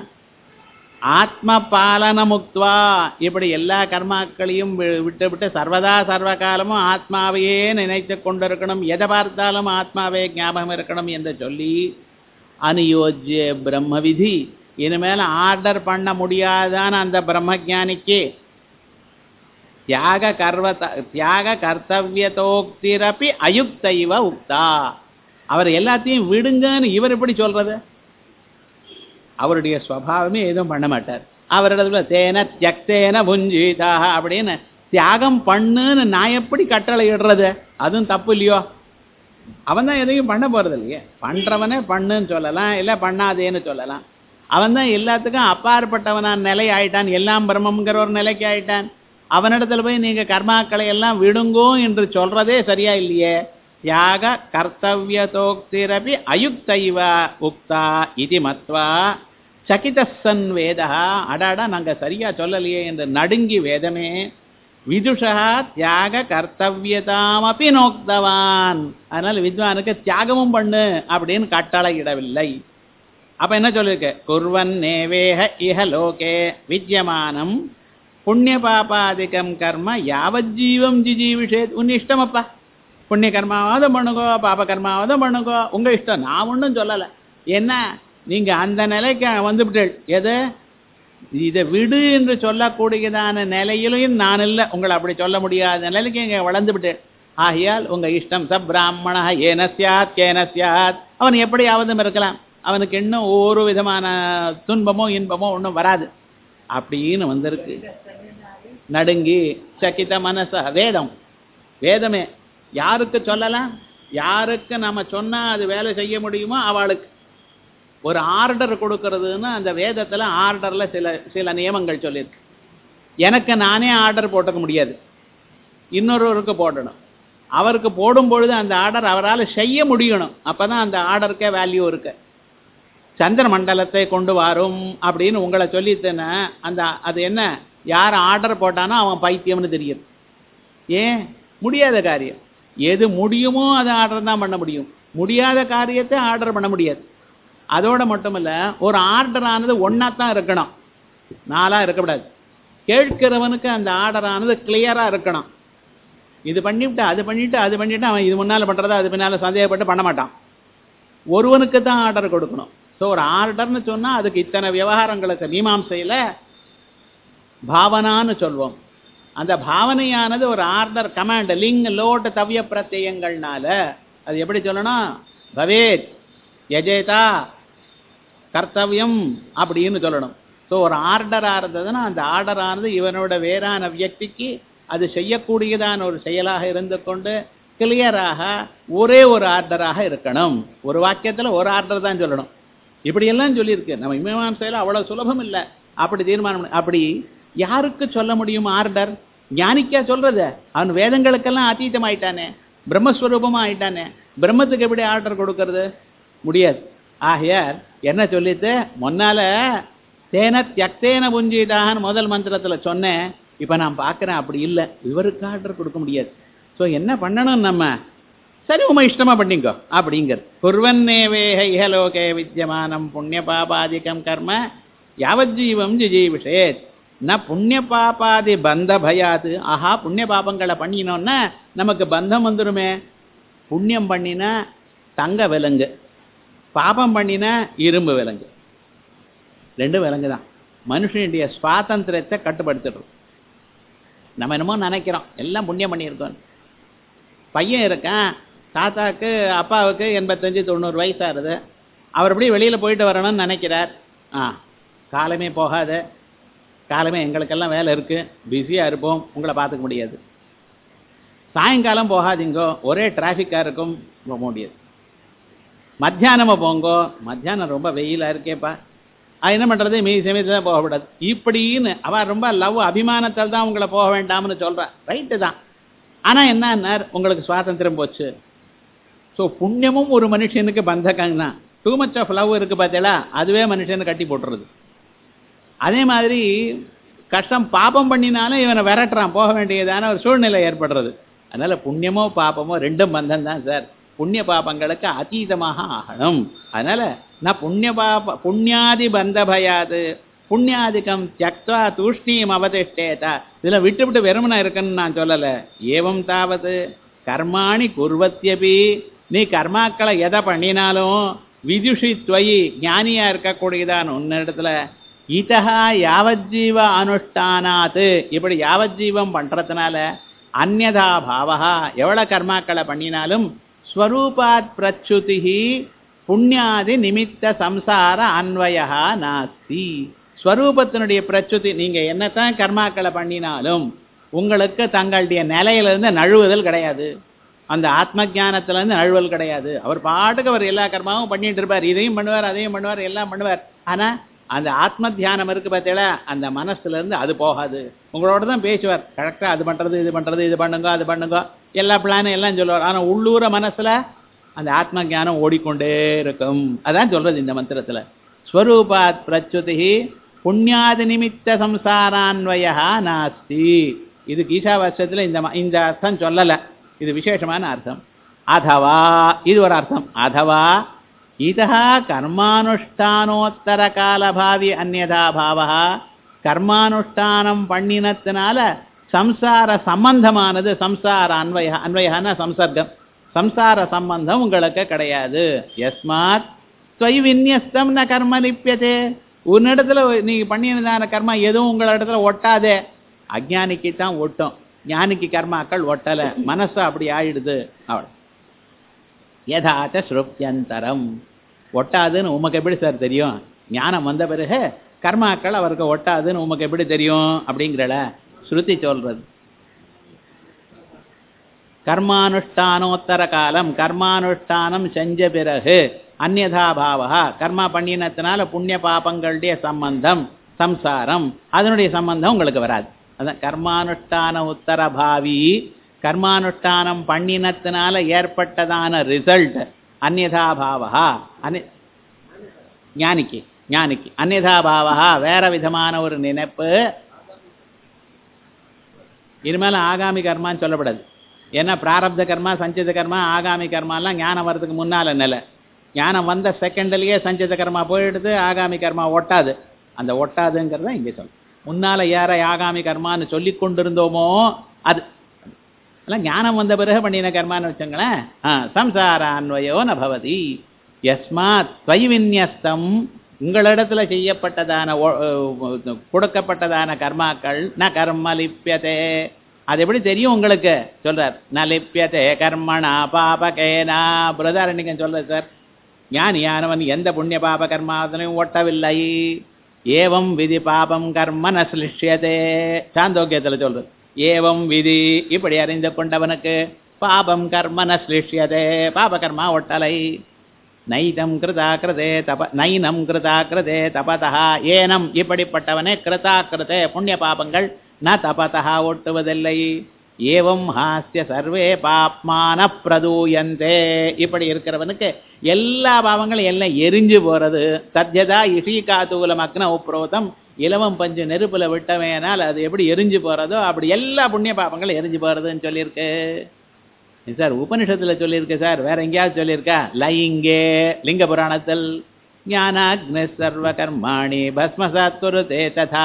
ஆத்ம பாலன முக்துவா இப்படி எல்லா கர்மாக்களையும் வி- விட்டு விட்டு சர்வதா சர்வ காலமும் ஆத்மாவையே நினைத்து கொண்டிருக்கணும் எதை பார்த்தாலும் ஆத்மாவே ஞாபகம் இருக்கணும் என்று சொல்லி அனுயோஜ்ய பிரம்ம விதி இனிமேல் ஆர்டர் பண்ண முடியாதான அந்த பிரம்மஜானிக்கு தியாக கர்வத தியாக கர்த்தவியதோக்திரப்பி அயுக்தைவ உக்தா அவர் எல்லாத்தையும் விடுங்கன்னு இவர் எப்படி சொல்றது அவருடைய ஸ்வபாவமே எதுவும் பண்ண மாட்டார் அவரிடத்துல தேன தியக்தேன புஞ்சிதாக அப்படின்னு தியாகம் பண்ணுன்னு நான் எப்படி கட்டளை இடுறது அதுவும் தப்பு இல்லையோ அவன் தான் எதையும் பண்ண போறது இல்லையே பண்றவனே பண்ணுன்னு சொல்லலாம் இல்லை பண்ணாதேன்னு சொல்லலாம் அவன் தான் எல்லாத்துக்கும் அப்பாற்பட்டவனான் நிலை ஆயிட்டான் எல்லாம் பிரம்மங்கிற ஒரு நிலைக்கு ஆயிட்டான் அவனிடத்துல போய் நீங்க கர்மாக்களை எல்லாம் விடுங்கோ என்று சொல்றதே சரியா இல்லையே தியாக கர்த்தவியதோக்திரபி அயுக்தைவ உக்தா இது மத்வா சகிதசன் வேதா அடாடா நாங்க சரியா சொல்லலையே என்று நடுங்கி வேதமே விதுஷா தியாக கர்த்தவியதாமப்பி நோக்தவான் அதனால வித்வானுக்கு தியாகமும் பண்ணு அப்படின்னு கட்டளையிடவில்லை அப்ப என்ன சொல்லிருக்க குர்வன் நேவேஹ இஹ லோகே வித்யமானம் புண்ணிய பாபாதிகம் கர்ம யாவஜீவம் ஜிஜீவிஷேத் உன் இஷ்டமப்பா புண்ணிய கர்மாவாவது பண்ணுங்கோ பாப கர்மாவாவது பண்ணுங்கோ உங்க இஷ்டம் நான் ஒன்றும் சொல்லலை என்ன நீங்க அந்த நிலைக்கு வந்துவிட்டீள் எது இதை விடு என்று சொல்லக்கூடியதான நிலையிலும் நான் இல்லை உங்களை அப்படி சொல்ல முடியாத நிலைக்கு இங்கே வளர்ந்து விட்டேன் ஆகையால் உங்க இஷ்டம் ச பிராமண ஏன சியாத் கேன சியாத் அவன் எப்படியாவதும் இருக்கலாம் அவனுக்கு இன்னும் ஒரு விதமான துன்பமோ இன்பமோ ஒன்றும் வராது அப்படின்னு வந்திருக்கு நடுங்கி சக்கித மனச வேதம் வேதமே யாருக்கு சொல்லலாம் யாருக்கு நம்ம சொன்னா அது வேலை செய்ய முடியுமோ அவளுக்கு ஒரு ஆர்டர் கொடுக்கறதுன்னு அந்த வேதத்துல ஆர்டர்ல சில சில நியமங்கள் சொல்லியிருக்கு எனக்கு நானே ஆர்டர் போட்டுக்க முடியாது இன்னொருவருக்கு போடணும் அவருக்கு போடும் பொழுது அந்த ஆர்டர் அவரால் செய்ய முடியணும் அப்பதான் அந்த ஆர்டருக்கே வேல்யூ இருக்கு சந்திர மண்டலத்தை கொண்டு வரும் அப்படின்னு உங்களை சொல்லித்தேன்னா அந்த அது என்ன யார் ஆர்டர் போட்டானோ அவன் பைத்தியம்னு தெரியும் ஏன் முடியாத காரியம் எது முடியுமோ அதை ஆர்டர் தான் பண்ண முடியும் முடியாத காரியத்தை ஆர்டர் பண்ண முடியாது அதோட மட்டும் இல்ல ஒரு ஆர்டர் ஆனது ஒன்னா தான் இருக்கணும் நாளா இருக்கக்கூடாது கேட்கிறவனுக்கு அந்த ஆர்டர் ஆனது கிளியரா இருக்கணும் இது பண்ணிவிட்டு அது பண்ணிட்டு அது பண்ணிட்டு அவன் இது முன்னால பண்றதா அது பின்னால சந்தேகப்பட்டு பண்ண மாட்டான் ஒருவனுக்கு தான் ஆர்டர் கொடுக்கணும் ஸோ ஒரு ஆர்டர்னு சொன்னா அதுக்கு இத்தனை விவகாரங்களுக்கு மீமாம்சையில பாவனான்னு சொல்வோம் அந்த பாவனையானது ஒரு ஆர்டர் கமாண்ட் லிங் லோட் தவ்ய பிரத்யங்கள்னால அது எப்படி சொல்லணும் பவேத் எஜேதா கர்த்தவியம் அப்படின்னு சொல்லணும் ஸோ ஒரு ஆர்டராக இருந்ததுன்னா அந்த ஆர்டர் ஆனது இவனோட வேறான வியக்திக்கு அது செய்யக்கூடியதான ஒரு செயலாக இருந்து கொண்டு கிளியராக ஒரே ஒரு ஆர்டராக இருக்கணும் ஒரு வாக்கியத்தில் ஒரு ஆர்டர் தான் சொல்லணும் இப்படியெல்லாம் சொல்லியிருக்கு நம்ம மீமாம்சையில் அவ்வளோ சுலபம் இல்லை அப்படி தீர்மானம் பண்ணி- அப்படி யாருக்கு சொல்ல முடியும் ஆர்டர் ஞானிக்கா சொல்றது அவன் வேதங்களுக்கெல்லாம் அதீதம் ஆயிட்டானே பிரம்மஸ்வரூபமா ஆயிட்டானே பிரம்மத்துக்கு எப்படி ஆர்டர் கொடுக்கறது முடியாது ஆகையார் என்ன சொல்லிட்டு முன்னால தேன தியக்தேன புஞ்சிட்டான்னு முதல் மந்திரத்துல சொன்னேன் இப்ப நான் பார்க்கறேன் அப்படி இல்லை இவருக்கு ஆர்டர் கொடுக்க முடியாது ஸோ என்ன பண்ணணும் நம்ம சரி உம இஷ்டமா பண்ணிக்கோ அப்படிங்கிறது குர்வன்னேவேஹ இஹலோகே வித்யமானம் புண்ணிய பாபாதிகம் கர்ம யாவஜீவம் ஜிஜீவிஷேத் ந புண்ணிய பாபாதி பந்த பயாது ஆஹா புண்ணிய பாபங்களை பண்ணினோன்னா நமக்கு பந்தம் வந்துருமே புண்ணியம் பண்ணினா தங்க விலங்கு பாபம் பண்ணினா இரும்பு விலங்கு ரெண்டு விலங்கு தான் மனுஷனுடைய சுவாதந்திரத்தை கட்டுப்படுத்திடுறோம் நம்ம என்னமோ நினைக்கிறோம் எல்லாம் புண்ணியம் பண்ணியிருக்கோம் பையன் இருக்கான் தாத்தாக்கு அப்பாவுக்கு எண்பத்தஞ்சு தொண்ணூறு வயசாகுது அவர் அப்படியே வெளியில் போயிட்டு வரணும்னு நினைக்கிறார் ஆ காலமே போகாத காலமே எங்களுக்கெல்லாம் வேலை இருக்குது பிஸியாக இருப்போம் உங்களை பார்த்துக்க முடியாது சாயங்காலம் போகாதீங்கோ ஒரே டிராஃபிக்காக இருக்கும் போக முடியாது மத்தியானமா போங்கோ மத்தியானம் ரொம்ப வெயிலாக இருக்கேப்பா அது என்ன பண்ணுறது மீ சமயத்தில் தான் போகக்கூடாது இப்படின்னு அவன் ரொம்ப லவ் அபிமானத்தால் தான் உங்களை போக வேண்டாம்னு சொல்கிறான் ரைட்டு தான் ஆனால் என்னன்னார் உங்களுக்கு சுவாதந்திரம் போச்சு ஸோ புண்ணியமும் ஒரு மனுஷனுக்கு பந்தகம் தான் டூ மச் ஆஃப் லவ் இருக்கு பார்த்தீங்களா அதுவே மனுஷனை கட்டி போட்டுறது அதே மாதிரி கஷ்டம் பாபம் பண்ணினாலும் இவனை விரட்டுறான் போக வேண்டியதான ஒரு சூழ்நிலை ஏற்படுறது அதனால புண்ணியமோ பாபமோ ரெண்டும் பந்தம் தான் சார் புண்ணிய பாபங்களுக்கு அதீதமாக ஆகணும் அதனால நான் புண்ணிய பாப புண்ணியாதி பந்த பயாது புண்ணியாதிக்கம் தியக்வா தூஷ்ணீம் அவதிஷ்டேதா இதில் விட்டு விட்டு வெறுமனா இருக்குன்னு நான் சொல்லலை ஏவம் தாவது கர்மாணி குர்வத்தியபி நீ கர்மாக்களை எதை பண்ணினாலும் விதுஷி துவயி ஞானியா இருக்கக்கூடியதான் உன்னிடத்துல இதஹா யாவஜீவ அனுஷ்டானாத்து இப்படி யாவஜீவம் பண்றதுனால அந்யதா பாவகா எவ்வளவு கர்மாக்களை பண்ணினாலும் ஸ்வரூபாத் பிரச்சுதிஹி புண்ணியாதி நிமித்த சம்சார அன்வயா நாஸ்தி ஸ்வரூபத்தினுடைய பிரச்சுதி நீங்க என்னத்தான் கர்மாக்களை பண்ணினாலும் உங்களுக்கு தங்களுடைய நிலையிலிருந்து நழுவுதல் கிடையாது அந்த ஆத்ம ஞானத்துலேருந்து நழுவல் கிடையாது அவர் பாட்டுக்கு அவர் எல்லா கர்மாவும் பண்ணிட்டு இருப்பார் இதையும் பண்ணுவார் அதையும் பண்ணுவார் எல்லாம் பண்ணுவார் ஆனால் அந்த ஆத்ம தியானம் இருக்கு பார்த்தீங்களா அந்த மனசுல இருந்து அது போகாது உங்களோட தான் பேசுவார் கரெக்டாக அது பண்ணுறது இது பண்ணுறது இது பண்ணுங்க அது பண்ணுங்க எல்லா பிளானும் எல்லாம் சொல்லுவார் ஆனால் உள்ளூர மனசில் அந்த ஆத்ம ஞானம் ஓடிக்கொண்டே இருக்கும் அதான் சொல்றது இந்த மந்திரத்தில் ஸ்வரூபாத் பிரச்சுதி புண்ணியாதி நிமித்த சம்சாரான்வயா நாஸ்தி இது கீசாவாஸ்யத்தில் இந்த ம- இந்த அர்த்தம் சொல்லலை இது விசேஷமான அர்த்தம் அதவா இது ஒரு அர்த்தம் அதவா இதா கர்மானுஷ்டானோத்தர காலபாவி அந்நதா பாவா கர்மானுஷ்டானம் பண்ணினத்தினால சம்சார சம்பந்தமானது சம்சார அன்வய அன்வயன சம்சர்க்கம் சம்சார சம்பந்தம் உங்களுக்கு கிடையாது எஸ்மாத் ஸ்வை விநியஸ்தம் ந கர்ம லிப்பியதே உன்னிடத்துல நீங்க பண்ணினதான கர்மா எதுவும் உங்களிடத்துல ஒட்டாதே அஜ்ஞானிக்கு தான் ஒட்டும் ஞானிக்கு கர்மாக்கள் ஒட்டல மனசு அப்படி ஆயிடுது அவள் யதாச்ச ஸ்ருப்யந்தரம் ஒட்டாதுன்னு உமக்கு எப்படி சார் தெரியும் ஞானம் வந்த பிறகு கர்மாக்கள் அவருக்கு ஒட்டாதுன்னு உமக்கு எப்படி தெரியும் அப்படிங்கிறல ஸ்ருதி சொல்றது கர்மானுஷ்டானோத்தர காலம் கர்மானுஷ்டானம் செஞ்ச பிறகு அந்நதா பாவா கர்மா பண்ணினத்தினால புண்ணிய பாபங்களுடைய சம்பந்தம் சம்சாரம் அதனுடைய சம்பந்தம் உங்களுக்கு வராது அதான் கர்மானுஷ்டான உத்தர பாவி கர்மானுஷ்டானம் பண்ணினத்தினால ஏற்பட்டதான ரிசல்ட் அந்நதா பாவா அந்ந ஞானிக்கு ஞானிக்கு அந்நதா பாவா வேற விதமான ஒரு நினைப்பு இனிமேல் ஆகாமி கர்மான்னு சொல்லப்படாது ஏன்னா பிராரப்த கர்மா சஞ்சித கர்மா ஆகாமி கர்மாலாம் ஞானம் வர்றதுக்கு முன்னால நிலை ஞானம் வந்த செகண்ட்லயே சஞ்சித கர்மா போயிடுது ஆகாமி கர்மா ஒட்டாது அந்த ஒட்டாதுங்கிறத இங்கே சொல்லும் முன்னால யாரை ஆகாமி கர்மான்னு சொல்லி கொண்டிருந்தோமோ அது எல்லாம் ஞானம் வந்த பிறகு பண்ணின கர்மான்னு வச்சுங்களேன் ஆ சம்சாரான்வயோ ந பவதி யஸ்மாத் ஸ்வயி விநியஸ்தம் உங்களிடத்துல செய்யப்பட்டதான ஒ- அஹ் கொடுக்கப்பட்டதான கர்மாக்கள் ந கர்ம லிப்பியதே அது எப்படி தெரியும் உங்களுக்கு சொல்றார் ந லிப்பியதே கர்மணா பாபகேனா பிரதாரணிகன் சொல்றார் சார் ஞானியானவன் எந்த புண்ணிய பாப கர்மாவிலையும் ஒட்டவில்லை ஏவம் விதி பாபம் கர்ம ந சிலிஷ்யதே சாந்தோக்கியத்தில் சொல்றது ஏவம் விதி இப்படி அறிந்து கொண்டவனுக்கு பாபம் கர்ம ந சிலிஷ்யதே பாப கர்மா ஒட்டலை நைதம் கிருதா கிருதே தப நைனம் கிருதா கிருதே தபதா ஏனம் இப்படிப்பட்டவனே கிருதா கிருதே புண்ணிய பாபங்கள் ந தபதா ஒட்டுவதில்லை ஏவம் ஹாஸ்ய சர்வே பாப்மான பிரதூயந்தே இப்படி இருக்கிறவனுக்கு எல்லா பாவங்களும் எல்லாம் எரிஞ்சு போறது தத்யதா இஷீகாதூலம் அக்ன உப்ரோதம் இலவம் பஞ்சு நெருப்புல விட்டவேனால் அது எப்படி எரிஞ்சு போறதோ அப்படி எல்லா புண்ணிய பாபங்களும் எரிஞ்சு போறதுன்னு சொல்லியிருக்கு இது சார் உபனிஷத்துல சொல்லியிருக்கு சார் வேற எங்கேயாவது சொல்லியிருக்கா லைங்கே லிங்க புராணத்தில் ஞானாக்னி சர்வ கர்மாணி பஸ்மசாத் குருதே ததா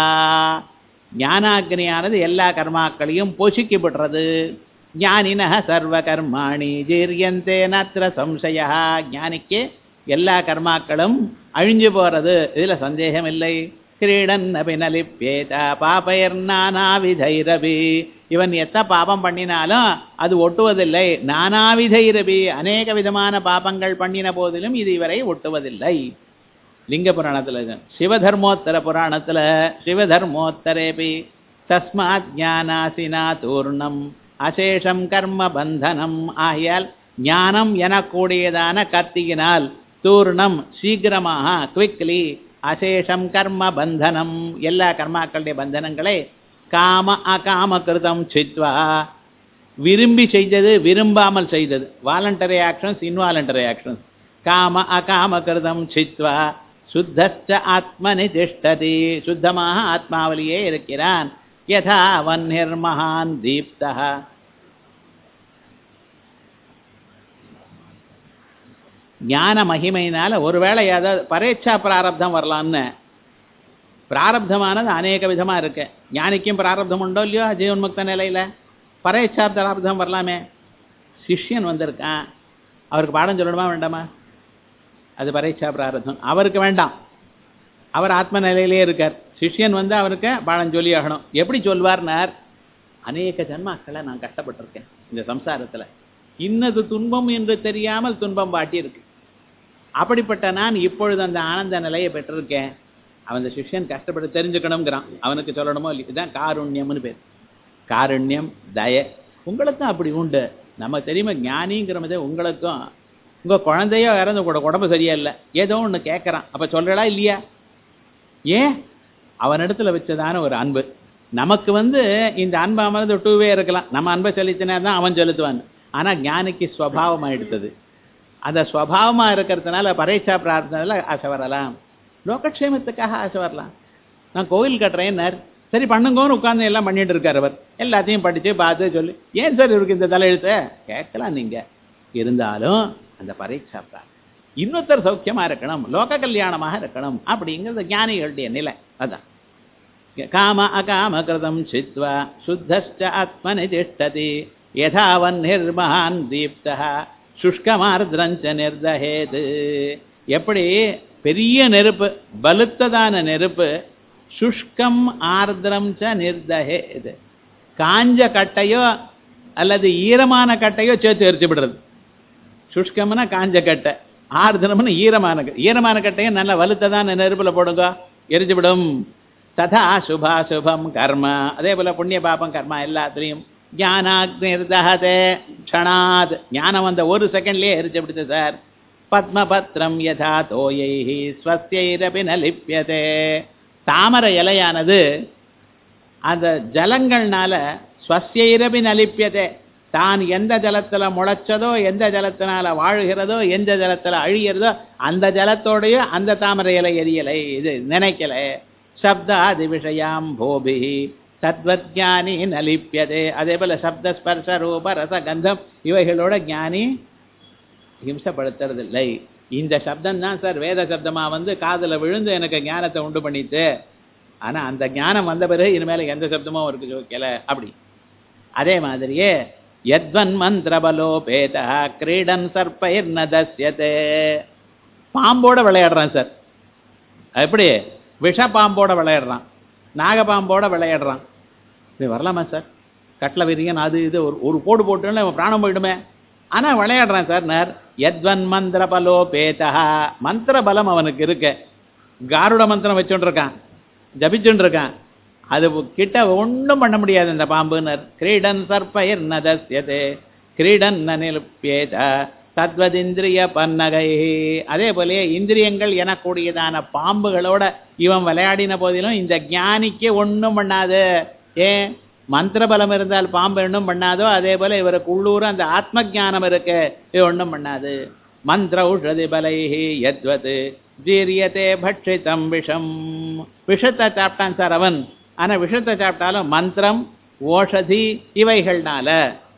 ஞானாக்னியானது எல்லா கர்மாக்களையும் பொசுக்கி விடுறது ஞானின சர்வ கர்மாணி ஜீரியந்தே நத்திர சம்சய ஞானிக்கு எல்லா கர்மாக்களும் அழிஞ்சு போறது இதுல சந்தேகம் இல்லை கிரீடன் அபிநலிப்பேத பாபைர் நானாவிதைரபி இவன் எத்த பாபம் பண்ணினாலும் அது ஒட்டுவதில்லை நானாவிதைரபி அநேக விதமான பாபங்கள் பண்ணின போதிலும் இது இவரை ஒட்டுவதில்லை லிங்க புராணத்துல இது சிவதர்மோத்தர புராணத்துல சிவதர்மோத்தரேபி தஸ்மாத் ஞானாசினா தூர்ணம் அசேஷம் கர்ம பந்தனம் ஆகையால் ஞானம் எனக்கூடியதான கத்தியினால் தூர்ணம் சீக்கிரமாக குவிக்லி அசேஷம் கர்ம பந்தனம் எல்லா கர்மாக்களுடைய பந்தனங்களை காம அகாம கிருதம் சித்வா விரும்பி செய்தது விரும்பாமல் செய்தது வாலண்டரி ஆக்ஷன்ஸ் இன்வாலண்டரி ஆக்ஷன்ஸ் காம அகாம கிருதம் சித்வா சுத்தஸ்ச ஆத்மனி திஷ்டதி சுத்தமாக ஆத்மாவிலேயே இருக்கிறான் யதா வன்னிர் மகான் தீப்தா ஞான மகிமையினால ஒருவேளை ஏதாவது பரேட்சா பிராரப்தம் வரலான்னு பிராரப்தமானது அநேக விதமா இருக்கு ஞானிக்கும் பிராரப்தம் உண்டோ இல்லையோ ஜீவன்முக்த நிலையில பரேட்சா பிராரப்தம் வரலாமே சிஷ்யன் வந்திருக்கான் அவருக்கு பாடம் சொல்லணுமா வேண்டாமா அது பரீட்சா பிராரதம் அவருக்கு வேண்டாம் அவர் ஆத்ம நிலையிலே இருக்கார் சிஷ்யன் வந்து அவருக்கு பாடம் சொல்லி ஆகணும் எப்படி சொல்வார்னார் அநேக ஜன்மாக்களை நான் கஷ்டப்பட்டிருக்கேன் இந்த சம்சாரத்துல இன்னது துன்பம் என்று தெரியாமல் துன்பம் பாட்டி இருக்கு அப்படிப்பட்ட நான் இப்பொழுது அந்த ஆனந்த நிலையை பெற்றிருக்கேன் அவன் அந்த சிஷ்யன் கஷ்டப்பட்டு தெரிஞ்சுக்கணுங்கிறான் அவனுக்கு சொல்லணுமோ இல்லையா இதுதான் காருண்யம்னு பேர் காருண்யம் தய உங்களுக்கும் அப்படி உண்டு நம்ம தெரியுமா ஞானிங்கிறமதே உங்களுக்கும் உங்க குழந்தையோ இறந்து கூட உடம்பு சரியா இல்லை ஏதோ ஒன்று கேட்குறான் அப்ப சொல்றடா இல்லையா ஏன் அவனிடத்துல வச்சதான ஒரு அன்பு நமக்கு வந்து இந்த அன்பானது டூவே இருக்கலாம் நம்ம அன்பை செலுத்தினா தான் அவன் செலுத்துவான் ஆனா ஞானிக்கு ஸ்வபாவம் எடுத்தது அந்த ஸ்வபாவமா இருக்கிறதுனால பரீட்சா பிரார்த்தனைல ஆசை வரலாம் லோகக்ஷேமத்துக்காக ஆசை வரலாம் நான் கோவில் கட்டுறேன்னார் சரி பண்ணுங்கன்னு உட்கார்ந்து எல்லாம் பண்ணிட்டு இருக்காரு அவர் எல்லாத்தையும் படிச்சு பார்த்து சொல்லி ஏன் சார் இவருக்கு இந்த தலையெழுத்த கேட்கலாம் நீங்க இருந்தாலும் அந்த பரீட்சா பிரார்த்தனை இன்னொருத்தர் சௌக்கியமா இருக்கணும் லோக கல்யாணமாக இருக்கணும் அப்படிங்கிறது ஞானிகளுடைய நிலை அதான் காம அகாம கிருதம் சித்வா சுத்தஸ்ச ஆத்மனி திஷ்டதி யதாவன் நிர்மகான் தீப்தா சுஷ்கமார்திரஞ்ச நிர்தஹேது எப்படி பெரிய நெருப்பு பலுத்ததான நெருப்பு சுஷ்கம் ஆர்திரம் ச நிர்தஹேது காஞ்ச கட்டையோ அல்லது ஈரமான கட்டையோ சேர்த்து எரிச்சு விடுறது சுஷ்கம்னா காஞ்ச கட்டை ஆர்திரம்னு ஈரமான க- ஈரமான கட்டையும் நல்லா வலுத்ததான நெருப்புல போடுங்க எரிஞ்சு விடும் ததா சுபா சுபம் கர்ம அதே போல புண்ணிய பாபம் கர்மா எல்லாத்துலேயும் ஞானாக்னிர்தஹதே க்ஷணாத் ஞானம் வந்த ஒரு செகண்ட்லயே எரிச்சு விடுது சார் பத்மபத்ரம் யதா தோயை ஸ்வஸ்தைரபி ந லிப்யதே தாமரை இலையானது அந்த ஜலங்கள்னால ஸ்வஸ்யைரபி நலிப்பியதே தான் எந்த ஜலத்துல முளைச்சதோ எந்த ஜலத்தினால வாழுகிறதோ எந்த ஜலத்துல அழிகிறதோ அந்த ஜலத்தோடய அந்த தாமரை இலை எரியலை இது நினைக்கல சப்தாதி விஷயாம் போபி தத்வத்ஞானி நலிப்பியதே அதே போல சப்த ஸ்பர்ஷ ரூப ரச கந்தம் இவைகளோட ஞானி ஹிம்சப்படுத்துறதில்லை இந்த சப்தம் தான் சார் வேத சப்தமா வந்து காதுல விழுந்து எனக்கு ஞானத்தை உண்டு பண்ணிட்டு ஆனா அந்த ஞானம் வந்த பிறகு இனிமேல எந்த சப்தமும் அவருக்கு ஜோக்கியல அப்படி அதே மாதிரியே யத்வன் மந்திரபலோபேதா கிரீடன் சர்ப்பைர் நதஸ்யதே பாம்போட விளையாடுறான் சார் எப்படி விஷ பாம்போட விளையாடுறான் நாகபாம்போட விளையாடுறான் இது வரலாமா சார் கட்ல விரியன் அது இது ஒரு ஒரு போடு போட்டோன்னு அவன் பிராணம் போயிடுமே ஆனா விளையாடுறான் சார் நேர் யத்வன் மந்திர பலோபேதா மந்திர பலம் அவனுக்கு இருக்கு காருட மந்திரம் வச்சுட்டு இருக்கான் ஜபிச்சுட்டு இருக்கான் அது கிட்ட ஒண்ணும் பண்ண முடியாது இந்த பாம்புனர் கிரீடன் சர்ப்பயர் நதஸ்யதே கிரீடன் நிலுப்பியேத தத்வதிந்திரிய பன்னகை அதே போலயே இந்திரியங்கள் எனக்கூடியதான பாம்புகளோட இவன் விளையாடின போதிலும் இந்த ஞானிக்கு ஒண்ணும் பண்ணாது ஏன் மந்திர பலம் இருந்தால் பாம்பு ஒண்ணும் பண்ணாதோ அதே போல இவருக்கு உள்ளூர அந்த ஆத்ம ஞானம் இருக்கு இது ஒண்ணும் பண்ணாது மந்திர உஷதி பலைஹி யத்வது ஜீரியத்தே பட்சிதம் விஷம் விஷத்தை சாப்பிட்டான் சார் அவன் ஆனா விஷத்தை சாப்பிட்டாலும் மந்திரம் ஓஷதி இவைகள்னால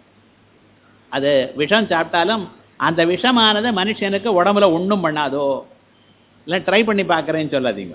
அது விஷம் சாப்பிட்டாலும் அந்த விஷமானது மனுஷனுக்கு உடம்புல ஒண்ணும் பண்ணாதோ இல்லை ட்ரை பண்ணி பார்க்குறேன்னு சொல்லாதீங்க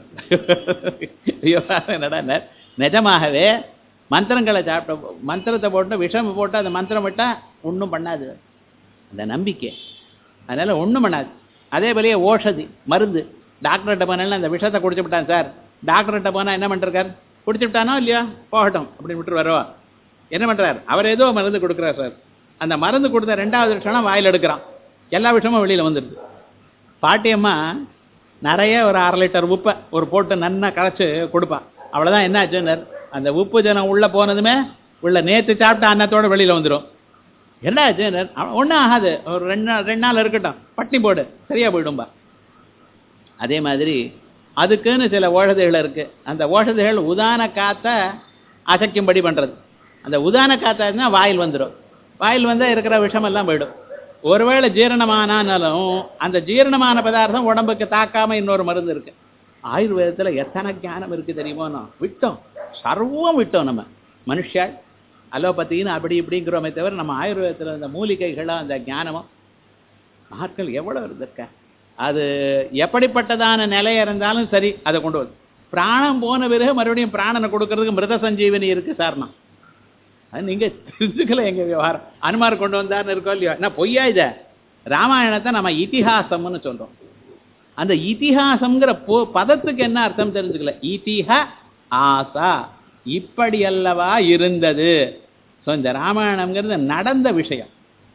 ஐயோ என்னடா நெ- நிஜமாகவே மந்திரங்களை சாப்பிட்ட மந்திரத்தை போட்டு விஷம் போட்டு அந்த மந்திரம் விட்டால் ஒண்ணும் பண்ணாது அந்த நம்பிக்கை அதனால ஒண்ணும் பண்ணாது அதே போலயே ஓஷதி மருந்து டாக்டர்கிட்ட போனாலும் அந்த விஷத்தை குடிச்சு விட்டான் சார் டாக்டர்கிட்ட போனால் என்ன பண்ணிருக்கார் குடிச்சு விட்டானோ இல்லையா போகட்டும் அப்படின்னு விட்டு வருவா என்ன பண்றார் அவர் ஏதோ மருந்து கொடுக்குறார் சார் அந்த மருந்து கொடுத்த ரெண்டாவது விஷயம் வாயில் எடுக்கிறான் எல்லா விஷயமும் வெளியில வந்துடுது பாட்டியம்மா நிறைய ஒரு அரை லிட்டர் உப்பை ஒரு போட்டு நன்னா கரைச்சு கொடுப்பான் அவ்வளவுதான் என்ன ஆச்சுன்னார் அந்த உப்பு ஜனம் உள்ள போனதுமே உள்ள நேத்து சாப்பிட்ட அன்னத்தோட வெளியில வந்துடும் என்ன ஆச்சு ஒன்றும் ஆகாது ஒரு ரெண்டு நாள் ரெண்டு நாள் இருக்கட்டும் பட்டினி போடு சரியா போயிடும்பா அதே மாதிரி அதுக்குன்னு சில ஓஷதைகள் இருக்கு அந்த ஓஷதைகள் உதான காத்தை அசைக்கும்படி பண்றது அந்த உதான காத்தா இருந்தா வாயில் வந்துடும் வாயில் வந்தா இருக்கிற விஷமெல்லாம் போயிடும் ஒருவேளை ஜீரணமானாலும் அந்த ஜீரணமான பதார்த்தம் உடம்புக்கு தாக்காம இன்னொரு மருந்து இருக்கு ஆயுர்வேதத்துல எத்தனை ஞானம் இருக்கு தெரியுமோ நான் விட்டோம் சர்வம் விட்டோம் நம்ம மனுஷாள் அலோபத்தின்னு அப்படி இப்படிங்கிறோமே தவிர நம்ம ஆயுர்வேதத்துல அந்த மூலிகைகளும் அந்த ஞானமும் ஆட்கள் எவ்வளவு இருந்திருக்க அது எப்படிப்பட்டதான நிலை இருந்தாலும் சரி அதை கொண்டு வந்து பிராணம் போன பிறகு மறுபடியும் பிராணனை கொடுக்கறதுக்கு மிருத சஞ்சீவனி இருக்கு சார்னா அது நீங்க தெரிஞ்சுக்கல எங்க விவகாரம் அனுமார் கொண்டு வந்தார்னு இருக்கோ இல்லையோ என்ன பொய்யா இத ராமாயணத்தை நம்ம இதிஹாசம்னு சொல்றோம் அந்த இதிஹாசம்ங்கிற பொ- பதத்துக்கு என்ன அர்த்தம் தெரிஞ்சுக்கல இதிஹ ஆசா இப்படி அல்லவா இருந்தது ஸோ இந்த ராமாயணம்ங்கிறது நடந்த விஷயம்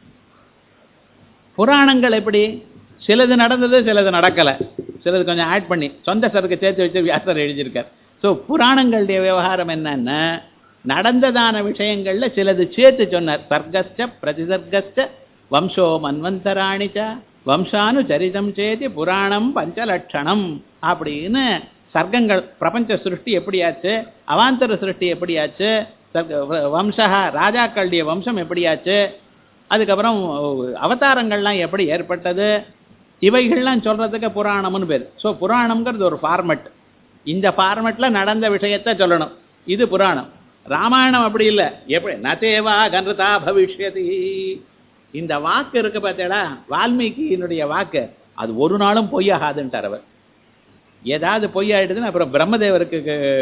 புராணங்கள் எப்படி சிலது நடந்தது சிலது நடக்கலை சிலது கொஞ்சம் ஆட் பண்ணி சொந்த சருக்கு சேர்த்து வச்சு வியாசர் எழுதியிருக்கார் ஸோ புராணங்களுடைய விவகாரம் என்னன்னா நடந்ததான விஷயங்கள்ல சிலது சேர்த்து சொன்னார் சர்க்கஸ்ட பிரதிசர்க்கஸ்ட வம்சோ மன்வந்தராணிச்ச வம்சானு சரிதம் சேதி புராணம் பஞ்சலட்சணம் அப்படின்னு சர்க்கங்கள் பிரபஞ்ச சிருஷ்டி எப்படியாச்சு அவாந்தர சிருஷ்டி எப்படியாச்சு சர்க்க வம்சா ராஜாக்களுடைய வம்சம் எப்படியாச்சு அதுக்கப்புறம் அவதாரங்கள்லாம் எப்படி ஏற்பட்டது இவைகள்லாம் சொல்றதுக்கு புராணம்னு பேர் ஸோ புராணம்ங்கிறது ஒரு ஃபார்மெட் இந்த ஃபார்மெட்டில் நடந்த விஷயத்தை சொல்லணும் இது புராணம் ராமாயணம் அப்படி இல்லை எப்படி நதேவா கன்றுதா பவிஷ்யதி இந்த வாக்கு இருக்கு பார்த்தேடா வால்மீகியினுடைய வாக்கு அது ஒரு நாளும் பொய்யாகாதுன்ட்டார் அவர் ஏதாவது பொய்யாயிடுதுன்னு அப்புறம் பிரம்மதேவருக்கு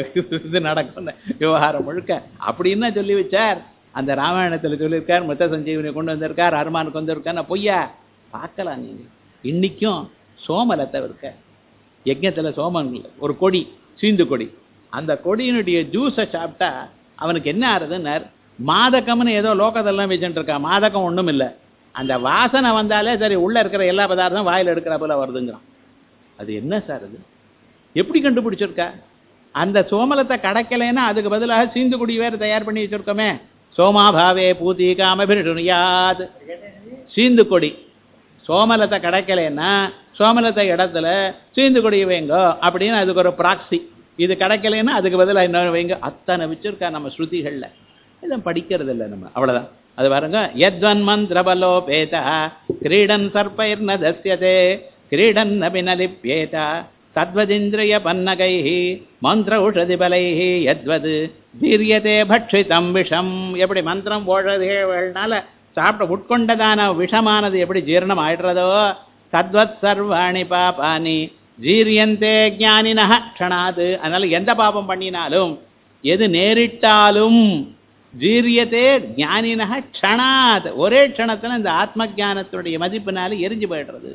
இது நடக்கும் விவகாரம் முழுக்க அப்படின்னு சொல்லி வச்சார் அந்த ராமாயணத்தில் சொல்லியிருக்கார் மிருத்த சஞ்சீவனை கொண்டு வந்திருக்கார் அருமான் கொண்டு வந்திருக்கார் பொய்யா பார்க்கலாம் நீங்க இன்னைக்கும் சோமலத்தை இருக்க யஜ்ஞத்தில் சோமன் ஒரு கொடி சீந்து கொடி அந்த கொடியினுடைய ஜூஸை சாப்பிட்டா அவனுக்கு என்ன ஆறுதுன்னார் மாதக்கம்னு ஏதோ லோகத்தெல்லாம் வச்சுட்டு இருக்கா மாதக்கம் ஒன்றும் இல்லை அந்த வாசனை வந்தாலே சரி உள்ளே இருக்கிற எல்லா பதார்த்தம் வாயில் எடுக்கிற போல வருதுங்கிறான் அது என்ன சார் அது எப்படி கண்டுபிடிச்சிருக்கா அந்த சோமலத்தை கடக்கலைன்னா அதுக்கு பதிலாக சீந்து குடி வேறு தயார் பண்ணி வச்சிருக்கோமே சோமாபாவே பூதி காமபிரியாது சீந்து கொடி சோமலத்தை கிடைக்கலைன்னா சோமலத்தை இடத்துல சீந்து கொடி வைங்கோ அப்படின்னு அதுக்கு ஒரு ப்ராக்சி இது கிடைக்கலைன்னா அதுக்கு பதிலாக இன்னொரு வைங்க அத்தனை வச்சிருக்கா நம்ம ஸ்ருதிகளில் இதை படிக்கிறது இல்லை நம்ம அவ்வளோதான் அது பாருங்க யத்வன் மந்திரபலோ பேதா கிரீடன் சர்ப்பைர்ன தஸ்யதே கிரீடன் நபினலிப்யேதா தத்வதிந்திரிய பன்னகைः மந்திர உஷதி பலைः யத்வது தீரியதே பட்சிதம் விஷம் எப்படி மந்திரம் ஓழதேனால சாப்பிட உட்கொண்டதான விஷமானது எப்படி ஜீரணம் ஆயிடுறதோ தத்வத் சர்வாணி பாபானி ஜீரியந்தே ஞானினஹ க்ஷணாது அதனால எந்த பாபம் பண்ணினாலும் எது நேரிட்டாலும் ஜீரியத்தே ஞானினஹ க்ஷணாத் ஒரே க்ஷணத்துல இந்த ஆத்ம ஞானத்தினுடைய மதிப்பினால எரிஞ்சு போயிடுறது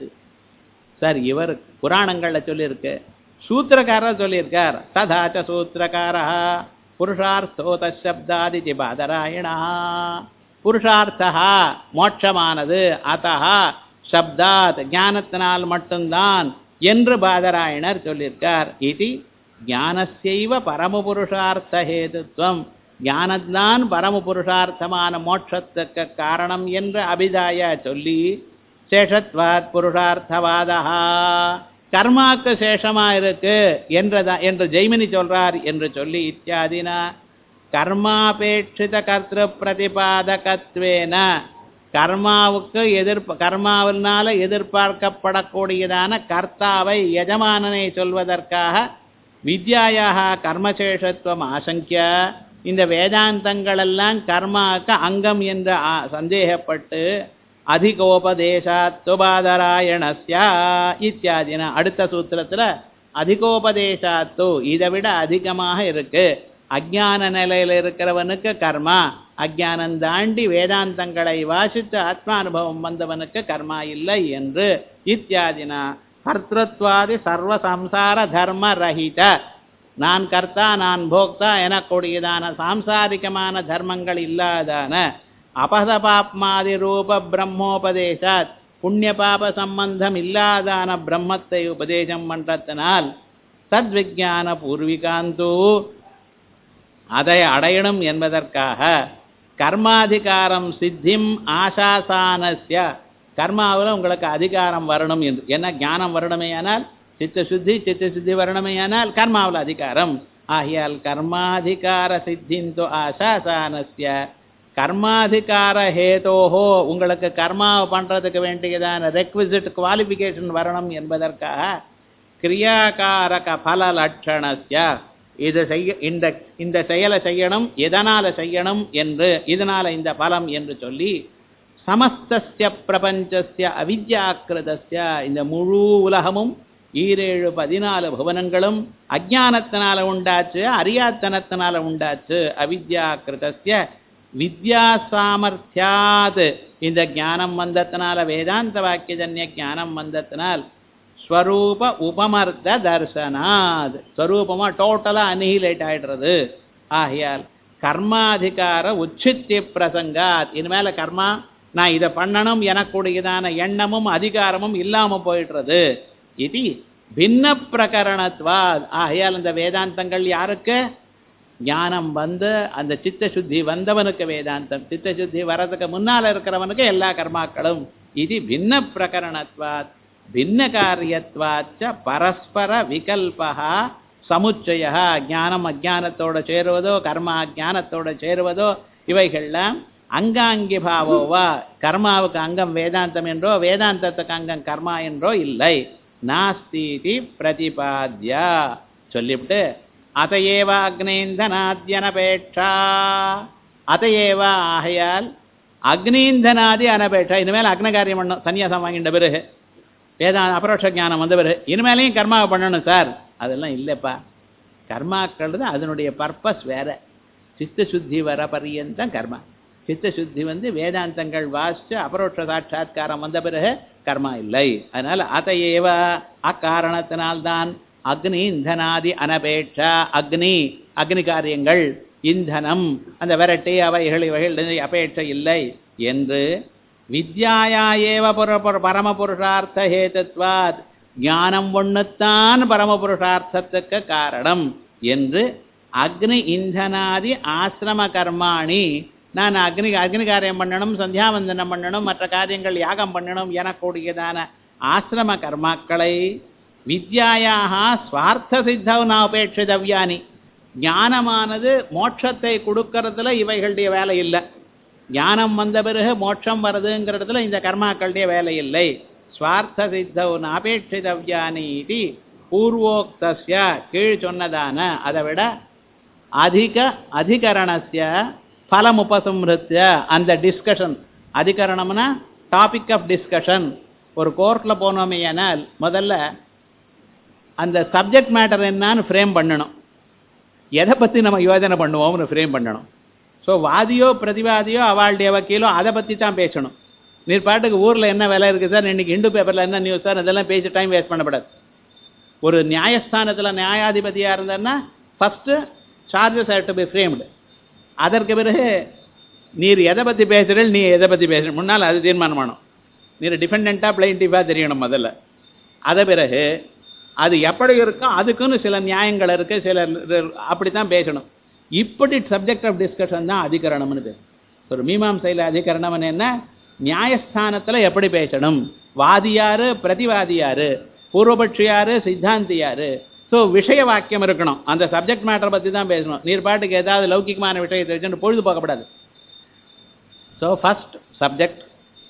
சார் இவர் புராணங்கள்ல சொல்லியிருக்கு சூத்திரக்காரர் சொல்லியிருக்கார் ததாச்ச சூத்திரக்காரா புருஷார்த்தோத சப்தாதிதி பாதராயணா புருஷார்த்தா மோட்சமானது அத்தா சப்தாத் ஞானத்தினால் மட்டும்தான் என்று பாதராயணர் சொல்லியிருக்கார் இது ஞானசைவ பரமபுருஷார்த்த ஹேதுத்வம் ஞானத்தான் பரமபுருஷார்த்தமான மோட்சத்துக்கு காரணம் என்று அபிதாய சொல்லி சேஷத்வாத் புருஷார்த்தவாதா கர்மாக்கு சேஷமா இருக்கு என்றதா என்று ஜெய்மினி சொல்றார் என்று சொல்லி இத்தியாதினா கர்மாபேட்சித கர்த்திரு பிரதிபாதகத்வேன கர்மாவுக்கு எதிர்ப்பு கர்மாவினால எதிர்பார்க்கப்படக்கூடியதான கர்த்தாவை எஜமானனை சொல்வதற்காக வித்யாயாக கர்மசேஷத்துவம் ஆசங்கிய இந்த வேதாந்தங்களெல்லாம் கர்மாவுக்கு அங்கம் என்று ஆ- சந்தேகப்பட்டு அதிகோபதேசாத்துபாதராயணஸ்யா இத்தியாதின அடுத்த சூத்திரத்துல அதிகோபதேசாத்து இதை விட அதிகமாக இருக்கு அஜ்ஞான நிலையில இருக்கிறவனுக்கு கர்மா அஜ்ஞானம் தாண்டி வேதாந்தங்களை வாசித்து ஆத்மானுபவம் வந்தவனுக்கு கர்மா இல்லை என்று இத்தியாதினா கர்த்தத்வாதி சர்வ சம்சார தர்ம ரஹித நான் கர்த்தா நான் போக்தா எனக்கூடியதான சாம்சாரிகமான தர்மங்கள் இல்லாதான அபத பாப்மாதி ரூப பிரம்மோபதேசாத் புண்ணிய பாப சம்பந்தம் இல்லாதான பிரம்மத்தை உபதேசம் பண்றதுனால் தத்விஜான பூர்விகாந்து அதை அடையணும் என்பதற்காக கர்மாதிகாரம் சித்திம் ஆசாசானஸ்ய கர்மாவில் உங்களுக்கு அதிகாரம் வரணும் என்று என்ன ஞானம் வரணுமேயானால் சித்த சுத்தி சித்த சுத்தி வரணுமேயானால் கர்மாவில் அதிகாரம் ஆகையால் கர்மாதிகார சித்திந்து ஆசாசானஸ்ய கர்மாதிகார ஹேதோஹோ உங்களுக்கு கர்மாவை பண்றதுக்கு வேண்டியதான ரெக்விசிட் குவாலிஃபிகேஷன் வரணும் என்பதற்காக கிரியாகாரக பல லட்சணஸ்ய இது செய்ய இந்த இந்த செயலை செய்யணும் எதனால செய்யணும் என்று இதனால இந்த பலம் என்று சொல்லி சமஸ்தஸ்ய பிரபஞ்சஸ்ய அவித்யாக்கிருதஸ்ய இந்த முழு உலகமும் ஈரேழு பதினாலு புவனங்களும் அஜானத்தினால உண்டாச்சு அறியாத்தனத்தினால உண்டாச்சு அவித்யாக்கிருதஸ்ய வித்யா சாமர்த்தியாத் இந்த ஞானம் வந்தத்தினால வேதாந்த வாக்கியஜன்ய ஞானம் வந்தத்தினால் ஸ்வரூப உபமர்த்த தர்சனாத் ஸ்வரூபமா டோட்டலா அனிஹிலேட் ஆயிடுறது ஆகையால் கர்மாதிகார உச்சித்திய பிரசங்காத் இனிமேல கர்மா நான் இதை பண்ணணும் எனக்குடையதான எண்ணமும் அதிகாரமும் இல்லாம போயிடுறது இது பின்ன பிரகரணத்வாத் ஆகையால் இந்த வேதாந்தங்கள் யாருக்கு ஞானம் வந்து அந்த சித்த சுத்தி வந்தவனுக்கு வேதாந்தம் சித்த சுத்தி வரதுக்கு முன்னால இருக்கிறவனுக்கு எல்லா கர்மாக்களும் இது பின்ன பிரகரணத்வாத் பின்ன காரியத்வாச்ச பரஸ்பர விகல்பா சமுச்சய ஞானம் அஜானத்தோட சேருவதோ கர்மா அஜானத்தோட சேருவதோ இவைகள்லாம் அங்காங்கி பாவோவா கர்மாவுக்கு அங்கம் வேதாந்தம் என்றோ வேதாந்தத்துக்கு அங்கம் கர்மா என்றோ இல்லை நாஸ்தீதி பிரதிபாத்யா சொல்லிவிட்டு அதையேவ அக்னேந்தனாத்யனபேட்சா அதையேவ ஆகையால் அக்னீந்தனாதி அனபேட்சா இனிமேல் அக்னகாரியம் பண்ணணும் சன்னியாசம் வாங்கிட்ட பிறகு வேதா அபரோட்ச ஞானம் வந்த பிறகு இனிமேலையும் கர்மாவை பண்ணணும் சார் அதெல்லாம் இல்லைப்பா கர்மாக்கள் தான் அதனுடைய பர்பஸ் வேற சித்த சுத்தி வர பரியந்தம் கர்மா சித்த சுத்தி வந்து வேதாந்தங்கள் வாசிச்சு அபரோட்ச சாட்சா்காரம் வந்த பிறகு கர்மா இல்லை அதனால அதையேவ அக்காரணத்தினால்தான் அக்னி இந்தனாதி அனபேட்சா அக்னி அக்னி காரியங்கள் இந்தனம் அந்த விரட்டி அவைகள் இவைகள் அபேட்சை இல்லை என்று வித்யாயா ஏவ புர புர- பரமபுருஷார்த்த ஹேதுத்வாத் ஞானம் ஒண்ணுத்தான் பரமபுருஷார்த்தத்துக்கு காரணம் என்று அக்னி இந்தனாதி ஆசிரம கர்மாணி நான் அக்னி அக்னி காரியம் பண்ணணும் சந்தியாவந்தனம் பண்ணணும் மற்ற காரியங்கள் யாகம் பண்ணணும் எனக்கூடியதான ஆசிரம கர்மாக்களை வித்யாயாக ஸ்வார்த்த சித்தவ் நாபேட்சிதவ்யானி ஞானமானது மோட்சத்தை கொடுக்கறதுல இவைகளுடைய வேலை இல்லை ஞானம் வந்த பிறகு மோட்சம் வருதுங்கிறதுல இந்த கர்மாக்களுடைய வேலை இல்லை ஸ்வார்த்த சித்தவ் நாபேட்சிதவ்யானி இது பூர்வோக்தஸ்ய கீழ் சொன்னதான அதை விட அதிக அதிகரணஸ்ய பலம் உபசம்ஹிருத்திய அந்த டிஸ்கஷன் அதிகரணம்னா டாபிக் ஆஃப் டிஸ்கஷன் ஒரு கோர்ட்டில் போனோமே ஆனால் முதல்ல அந்த சப்ஜெக்ட் மேட்டர் என்னன்னு ஃப்ரேம் பண்ணணும் எதை பற்றி நம்ம யோஜனை பண்ணுவோம்னு ஃப்ரேம் பண்ணணும் ஸோ வாதியோ பிரதிவாதியோ அவளுடைய வக்கீலோ அதை பற்றி தான் பேசணும் நீர் பாட்டுக்கு ஊரில் என்ன விலை இருக்குது சார் இன்னைக்கு இண்டு பேப்பரில் என்ன நியூஸ் சார் இதெல்லாம் பேசி டைம் வேஸ்ட் பண்ணப்படாது ஒரு நியாயஸ்தானத்தில் நியாயாதிபதியாக இருந்தேன்னா first charges have to be framed அதற்கு பிறகு நீர் எதை பற்றி பேசுகிறீள் நீ எதை பற்றி பேசுகிற முன்னால் அது தீர்மானம் பண்ணணும் நீர் டிஃபெண்டண்ட்டாக பிளைண்டிஃபாக தெரியணும் முதல்ல அதை பிறகு அது எப்படி இருக்கோ அதுக்குன்னு சில நியாயங்கள் இருக்குது சில அப்படி தான் பேசணும் இப்படி சப்ஜெக்ட் ஆஃப் டிஸ்கஷன் தான் அதிகரணம்னு பேர் ஒரு மீமாம்சையில் அதிகரணம்னு என்ன நியாயஸ்தானத்தில் எப்படி பேசணும் வாதியாரு பிரதிவாதியாரு பூர்வபட்சியாரு சித்தாந்தியாரு ஸோ விஷய வாக்கியம் இருக்கணும் அந்த சப்ஜெக்ட் மேட்டரை பற்றி தான் பேசணும் நீர் பாட்டுக்கு ஏதாவது லௌகிகமான விஷயத்தை வச்சுட்டு பொழுது போகப்படாது ஸோ ஃபஸ்ட் சப்ஜெக்ட்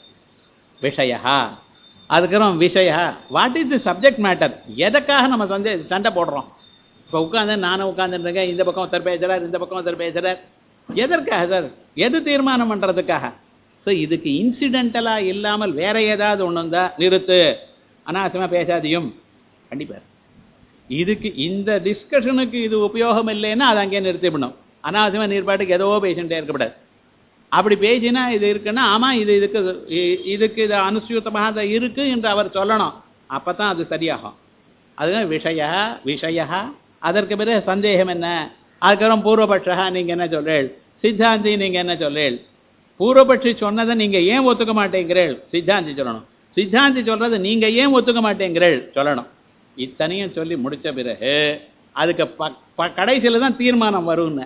விஷய அதுக்கப்புறம் விஷய what is the subject matter எதுக்காக நம்ம வந்து சண்டை போடுறோம் இப்போ உட்காந்து நானும் உட்காந்துருக்கேன் இந்த பக்கம் ஒருத்தர் பேசுகிறார் இந்த பக்கம் ஒருத்தர் பேசுகிறார் எதற்காக சார் எது தீர்மானம் பண்ணுறதுக்காக ஸோ இதுக்கு இன்சிடென்டலாக இல்லாமல் வேற ஏதாவது ஒன்று இருந்தா நிறுத்து அனாவசியமாக பேசாதியும் கண்டிப்பாக இதுக்கு இந்த டிஸ்கஷனுக்கு இது உபயோகம் இல்லைன்னா அதை அங்கேயே நிறுத்திவிடணும் அனாவசியமாக நீர்பாட்டுக்கு ஏதோ பேசிகிட்டே இருக்கக்கூடாது அப்படி பேசினா இது இருக்குன்னா ஆமாம் இது இதுக்கு இ- இதுக்கு இது அனுசூத்தமாக அது இருக்கு என்று அவர் சொல்லணும் அப்போ தான் அது சரியாகும் அதுதான் விஷய விஷய அதற்கு பிறகு சந்தேகம் என்ன அதுக்கப்புறம் பூர்வபட்சா நீங்கள் என்ன சொல்றீள் சித்தாந்தி நீங்கள் என்ன சொல்றீள் பூர்வபட்சி சொன்னதை நீங்கள் ஏன் ஒத்துக்க மாட்டேங்கிறீள் சித்தாந்தி சொல்லணும் சித்தாந்தி சொல்றதை நீங்கள் ஏன் ஒத்துக்க மாட்டேங்கிறீள் சொல்லணும் இத்தனையும் சொல்லி முடிச்ச பிறகு அதுக்கு ப ப கடைசியில் தான் தீர்மானம் வரும்னு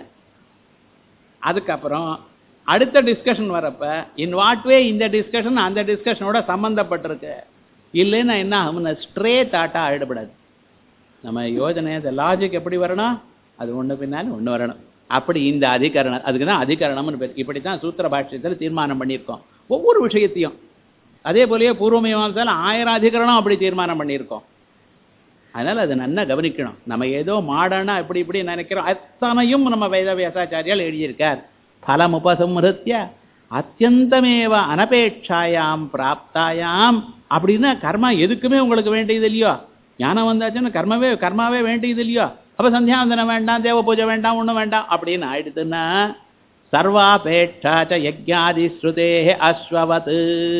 அதுக்கப்புறம் அடுத்த டிஸ்கஷன் வரப்ப இன் வாட் வே இந்த டிஸ்கஷன் அந்த டிஸ்கஷனோட சம்மந்தப்பட்டிருக்கு இல்லைன்னா என்ன ஆகும்னா ஸ்ட்ரே தாட்டாக ஆயிடப்படாது நம்ம யோஜனை அந்த லாஜிக் எப்படி வரணும் அது ஒன்று பின்னால் ஒன்று வரணும் அப்படி இந்த அதிகரணம் அதுக்கு தான் அதிகரணம்னு பேர் இப்படி தான் சூத்திர பாஷ்யத்தில் தீர்மானம் பண்ணியிருக்கோம் ஒவ்வொரு விஷயத்தையும் அதே போலயே பூர்வமீமாசால ஆயிரம் அதிகரணம் அப்படி தீர்மானம் பண்ணியிருக்கோம் அதனால் அதை நல்லா கவனிக்கணும் நம்ம ஏதோ மாடர்னாக இப்படி இப்படி நினைக்கிறோம் அத்தனையும் நம்ம வேதவியாசாச்சாரியால் எழுதியிருக்கார் பலம் உபசம்ஹிருத்திய அத்தியந்தமேவ அனபேட்சாயாம் பிராப்தாயாம் அப்படின்னா கர்மா எதுக்குமே உங்களுக்கு வேண்டியது இல்லையோ ஞானம் வந்தாச்சுன்னா கர்மவே கர்மாவே வேண்டியது இல்லையோ அப்போ சந்தியாவந்தனம் வேண்டாம் தேவ பூஜை வேண்டாம் ஒன்றும் வேண்டாம் அப்படின்னு ஆயிடுதுன்னா சர்வாபேட்சாச்ச யஜ்ஞாதி ஸ்ருதே அஸ்வவத்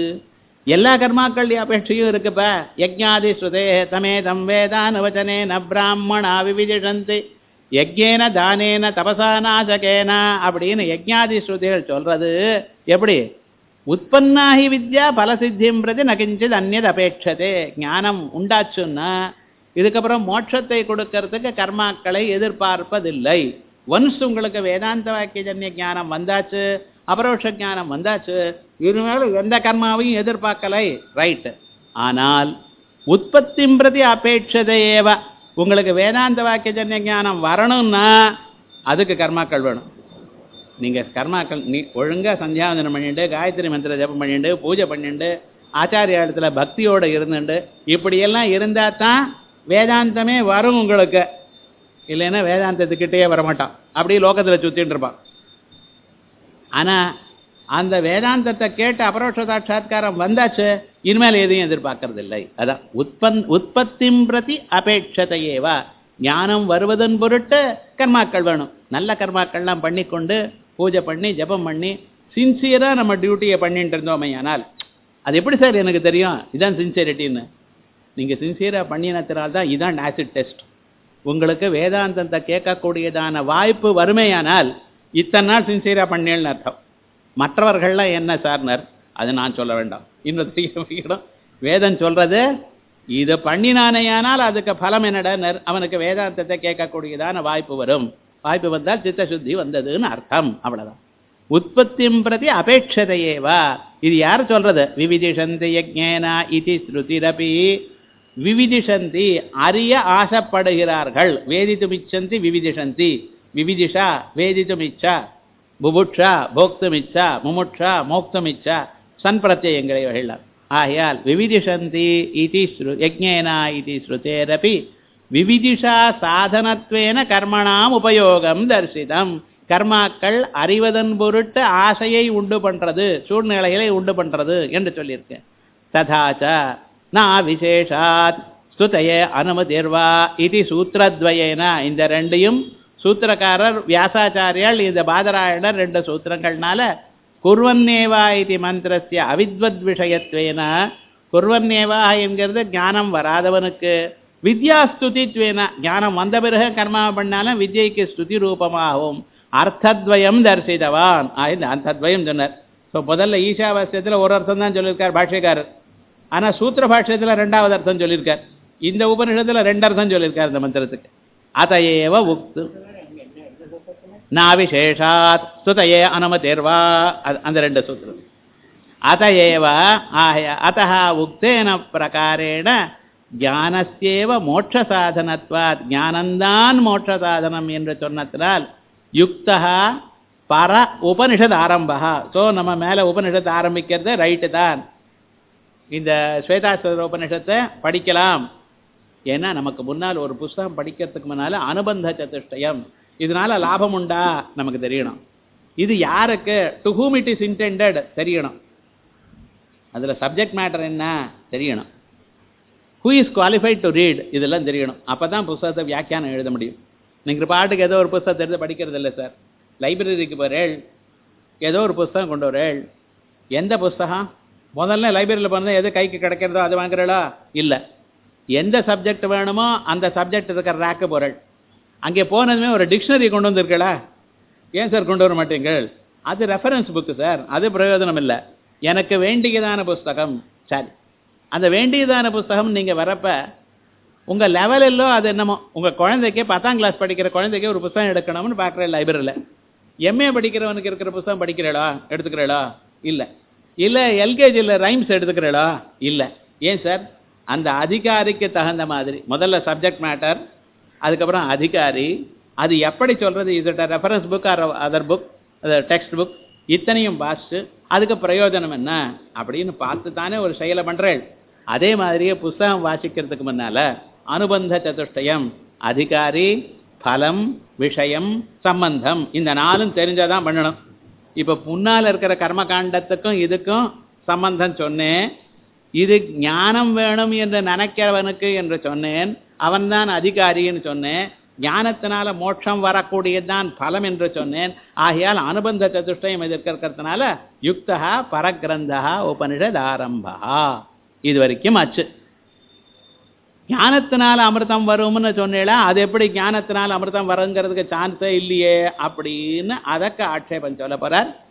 எல்லா கர்மாக்களுடைய அபேட்சையும் இருக்குப்ப யஜ்ஞாதி ஸ்ருதே சமேதம் வேதானுவச்சனேன பிராமணா விவிதிஷந்தி யஜ்ஞேன தானேன தபசா நாசகேன அப்படின்னு யஜ்ஞாதி ஸ்ருதிகள் சொல்றது எப்படி உற்பன்னாகி வித்யா பலசித்தியும் பிரதி நகிஞ்சித் அந்நியது அபேட்சதே ஞானம் உண்டாச்சுன்னா இதுக்கப்புறம் மோட்சத்தை கொடுக்கறதுக்கு கர்மாக்களை எதிர்பார்ப்பதில்லை ஒன்ஸ் உங்களுக்கு வேதாந்த வாக்கியஜன்ய ஞானம் வந்தாச்சு அபரோஷ ஞானம் வந்தாச்சு இனிமேல் எந்த கர்மாவையும் எதிர்பார்க்கலை ரைட்டு ஆனால் உற்பத்திம் பிரதி அபேட்சதை ஏவ உங்களுக்கு வேதாந்த வாக்கியஜன்ய ஞானம் வரணும்னா அதுக்கு கர்மாக்கள் வேணும் நீங்கள் கர்மாக்கள் நீ ஒழுங்காக சந்தியாவந்தனம் பண்ணிட்டு காயத்ரி மந்திர ஜபம் பண்ணிட்டு பூஜை பண்ணிட்டு ஆச்சாரிய இடத்துல பக்தியோடு இருந்துட்டு இப்படியெல்லாம் இருந்தால் தான் வேதாந்தமே வரும் உங்களுக்கு இல்லைன்னா வேதாந்தத்துக்கிட்டே வரமாட்டான் அப்படியே லோகத்தில் சுற்றிட்டு இருப்பான் ஆனால் அந்த வேதாந்தத்தை கேட்டு அபரோஷ சாட்சா்காரம் வந்தாச்சு இனிமேல் எதையும் எதிர்பார்க்கறது இல்லை அதான் உற்பன் உற்பத்திம் பிரதி அபேட்சதையேவா ஞானம் வருவதன் பொருட்டு கர்மாக்கள் வேணும் நல்ல கர்மாக்கள்லாம் பண்ணிக்கொண்டு பூஜை பண்ணி ஜெபம் பண்ணி சின்சியராக நம்ம டியூட்டியை பண்ணிட்டு இருந்தோமே ஆனால் அது எப்படி சார் எனக்கு தெரியும் இதான் சின்சியரிட்டின்னு நீங்கள் சின்சியராக பண்ணினத்தினால தான் இதான் ஆசிட் டெஸ்ட் உங்களுக்கு வேதாந்தத்தை கேட்கக்கூடியதான வாய்ப்பு வறுமையானால் இத்தனை நாள் சின்சியராக பண்ணேன்னு அர்த்தம் மற்றவர்கள்லாம் என்ன சார்னர் அது நான் சொல்ல வேண்டாம் இன்னும் தெரிய வேதம் சொல்றது இது பண்ணினானேயானால் அதுக்கு பலம் என்னடனர் அவனுக்கு வேதாந்தத்தை கேட்கக்கூடியதான வாய்ப்பு வரும் வாய்ப்பு வந்தால் சித்தசுத்தி வந்ததுன்னு அர்த்தம் அவ்வளவுதான் உற்பத்தியும் பிரதி அபேட்சதையேவா இது யார் சொல்றது விவிதிஷந்தி யஜ்ஞேனா இதி ஸ்ருதிரபி விவிதிஷந்தி அறிய ஆசைப்படுகிறார்கள் வேதித்துமிச்சந்தி விவிதிஷந்தி விவிதிஷா வேதித்துமிச்சா புபுட்சா போக்துமிச்சா முமுட்சா மோக்துமிச்சா சன்பிரத்யங்களை இவைகள் ஆகையால் விவிதிஷந்தி இதி ஸ்ரு யஜ்ஞேனா இதி ஸ்ருதேரபி விவிதிஷா சாதனத்வேன கர்மணாம் உபயோகம் தரிசிதம் கர்மாக்கள் அறிவதன் பொருட்டு ஆசையை உண்டு பண்றது சூழ்நிலைகளை உண்டு பண்றது என்று சொல்லியிருக்கேன் ததாச்ச நான் விசேஷாத் ஸ்துதையே அனுமதிர்வா இது சூத்திரத்வயேன இந்த ரெண்டையும் சூத்திரக்காரர் வியாசாச்சாரியால் இந்த பாதராயணர் ரெண்டு சூத்திரங்கள்னால குர்வன்னேவா இது மந்திரஸ்ய அவித்வத் விஷயத்வேன குர்வன்னேவா என்கிறது ஞானம் வராதவனுக்கு வித்யா ஸ்துதித்வேன ஞானம் வந்த பிறகு கர்மா பண்ணாலும் வித்யைக்கு ஸ்துதி ரூபமாகவும் அர்த்தத்வயம் தரிசித்தவான் இந்த அர்த்தத்வயம் சொன்னார் ஸோ முதல்ல ஈஷாவாஸ்யத்தில் ஒரு அர்த்தம் தான் சொல்லியிருக்கார் பாஷ்யக்காரர் ஆனால் சூத்திர பாஷ்யத்தில் ரெண்டாவது அர்த்தம் சொல்லியிருக்கார் இந்த உபனிஷத்தில் ரெண்டு அர்த்தம் சொல்லியிருக்கார் இந்த மந்திரத்துக்கு அதையேவ உக்து நாவிசேஷாத் ஸ்துதையே அனுமதிர்வா அது அந்த ரெண்டு சூத்திரம் அதையேவ ஆய அத்த உக்தேன பிரகாரேண ஞானஸ்யேவ மோட்ச சாதனத்வாத் ஞானந்தான் மோட்ச சாதனம் என்று சொன்னதினால் யுக்தா பர உபனிஷத் ஆரம்பா ஸோ நம்ம மேலே உபனிஷத் ஆரம்பிக்கிறது ரைட்டு தான் இந்த ஸ்வேதாஸ்வர உபனிஷத்தை படிக்கலாம் ஏன்னா நமக்கு முன்னால் ஒரு புஸ்தகம் படிக்கிறதுக்கு முன்னால் அனுபந்த சதுஷ்டயம் இதனால லாபம் உண்டா நமக்கு தெரியணும் இது யாருக்கு to whom it is intended தெரியணும் அதில் சப்ஜெக்ட் மேட்டர் என்ன தெரியணும் who is qualified to read இதெல்லாம் தெரியணும் அப்போ தான் புஸ்தகத்தை வியாக்கியானம் எழுத முடியும் நீங்கள் பாட்டுக்கு ஏதோ ஒரு புஸ்தகத்தை எடுத்து படிக்கிறது இல்லை சார் லைப்ரரிக்கு போகிறேள் ஏதோ ஒரு புஸ்தகம் கொண்டு வரேள் எந்த புஸ்தகம் முதல்ல லைப்ரரியில் போனால் எது கைக்கு கிடைக்கிறதோ அது வாங்குறீளா இல்லை எந்த சப்ஜெக்ட் வேணுமோ அந்த சப்ஜெக்ட் இருக்கிற ரேக்கு போகிறேள் அங்கே போனதுமே ஒரு டிக்ஷனரி கொண்டு வந்திருக்கலா ஏன் சார் கொண்டு வர மாட்டீங்கள் அது ரெஃபரன்ஸ் புக்கு சார் அது பிரயோஜனம் இல்லை எனக்கு வேண்டியதான புஸ்தகம் சரி அந்த வேண்டியதான புஸ்தகம் நீங்கள் வரப்ப உங்கள் லெவலிலோ அது என்னமோ உங்கள் குழந்தைக்கே பத்தாம் கிளாஸ் படிக்கிற குழந்தைக்கே ஒரு புஸ்தகம் எடுக்கணும்னு பார்க்குற லைப்ரரியில் எம்ஏ படிக்கிறவனுக்கு இருக்கிற புஸ்தகம் படிக்கிறீளா எடுத்துக்கிறீளா இல்லை இல்லை எல்கேஜியில் ரைம்ஸ் எடுத்துக்கிறீளா இல்லை ஏன் சார் அந்த அதிகாரிக்கு தகுந்த மாதிரி முதல்ல சப்ஜெக்ட் மேட்டர் அதுக்கப்புறம் அதிகாரி அது எப்படி சொல்கிறது is it reference book or other book text book இத்தனையும் வாசிச்சு அதுக்கு பிரயோஜனம் என்ன அப்படின்னு பார்த்து தானே ஒரு செயலை பண்ணுறேன் அதே மாதிரியே புஸ்தகம் வாசிக்கிறதுக்கு முன்னால் அனுபந்த சதுஷ்டயம் அதிகாரி பலம் விஷயம் சம்பந்தம் இந்த நாலும் தெரிஞ்சாதான் பண்ணணும் இப்போ முன்னால் இருக்கிற கர்மகாண்டத்துக்கும் இதுக்கும் சம்பந்தம் சொன்னேன் இது ஞானம் வேணும் என்று நினைக்கிறவனுக்கு என்று சொன்னேன் அவன்தான் அதிகாரின்னு சொன்னேன் ஞானத்தினால மோட்சம் வரக்கூடியதுதான் பலம் என்று சொன்னேன் ஆகையால் அனுபந்த சதுஷ்டயம் எதிர்க்கிறதுனால யுக்தா பரகிரந்தா உபனிஷத் ஆரம்பா இது வரைக்கும் ஆச்சு ஞானத்தினால அமிர்தம் வரும்னு சொன்னேடா அது எப்படி ஞானத்தினால அமிர்தம் வருங்கிறதுக்கு சான்ஸே இல்லையே அப்படின்னு அதற்கு ஆட்சேபம் சொல்ல போறார்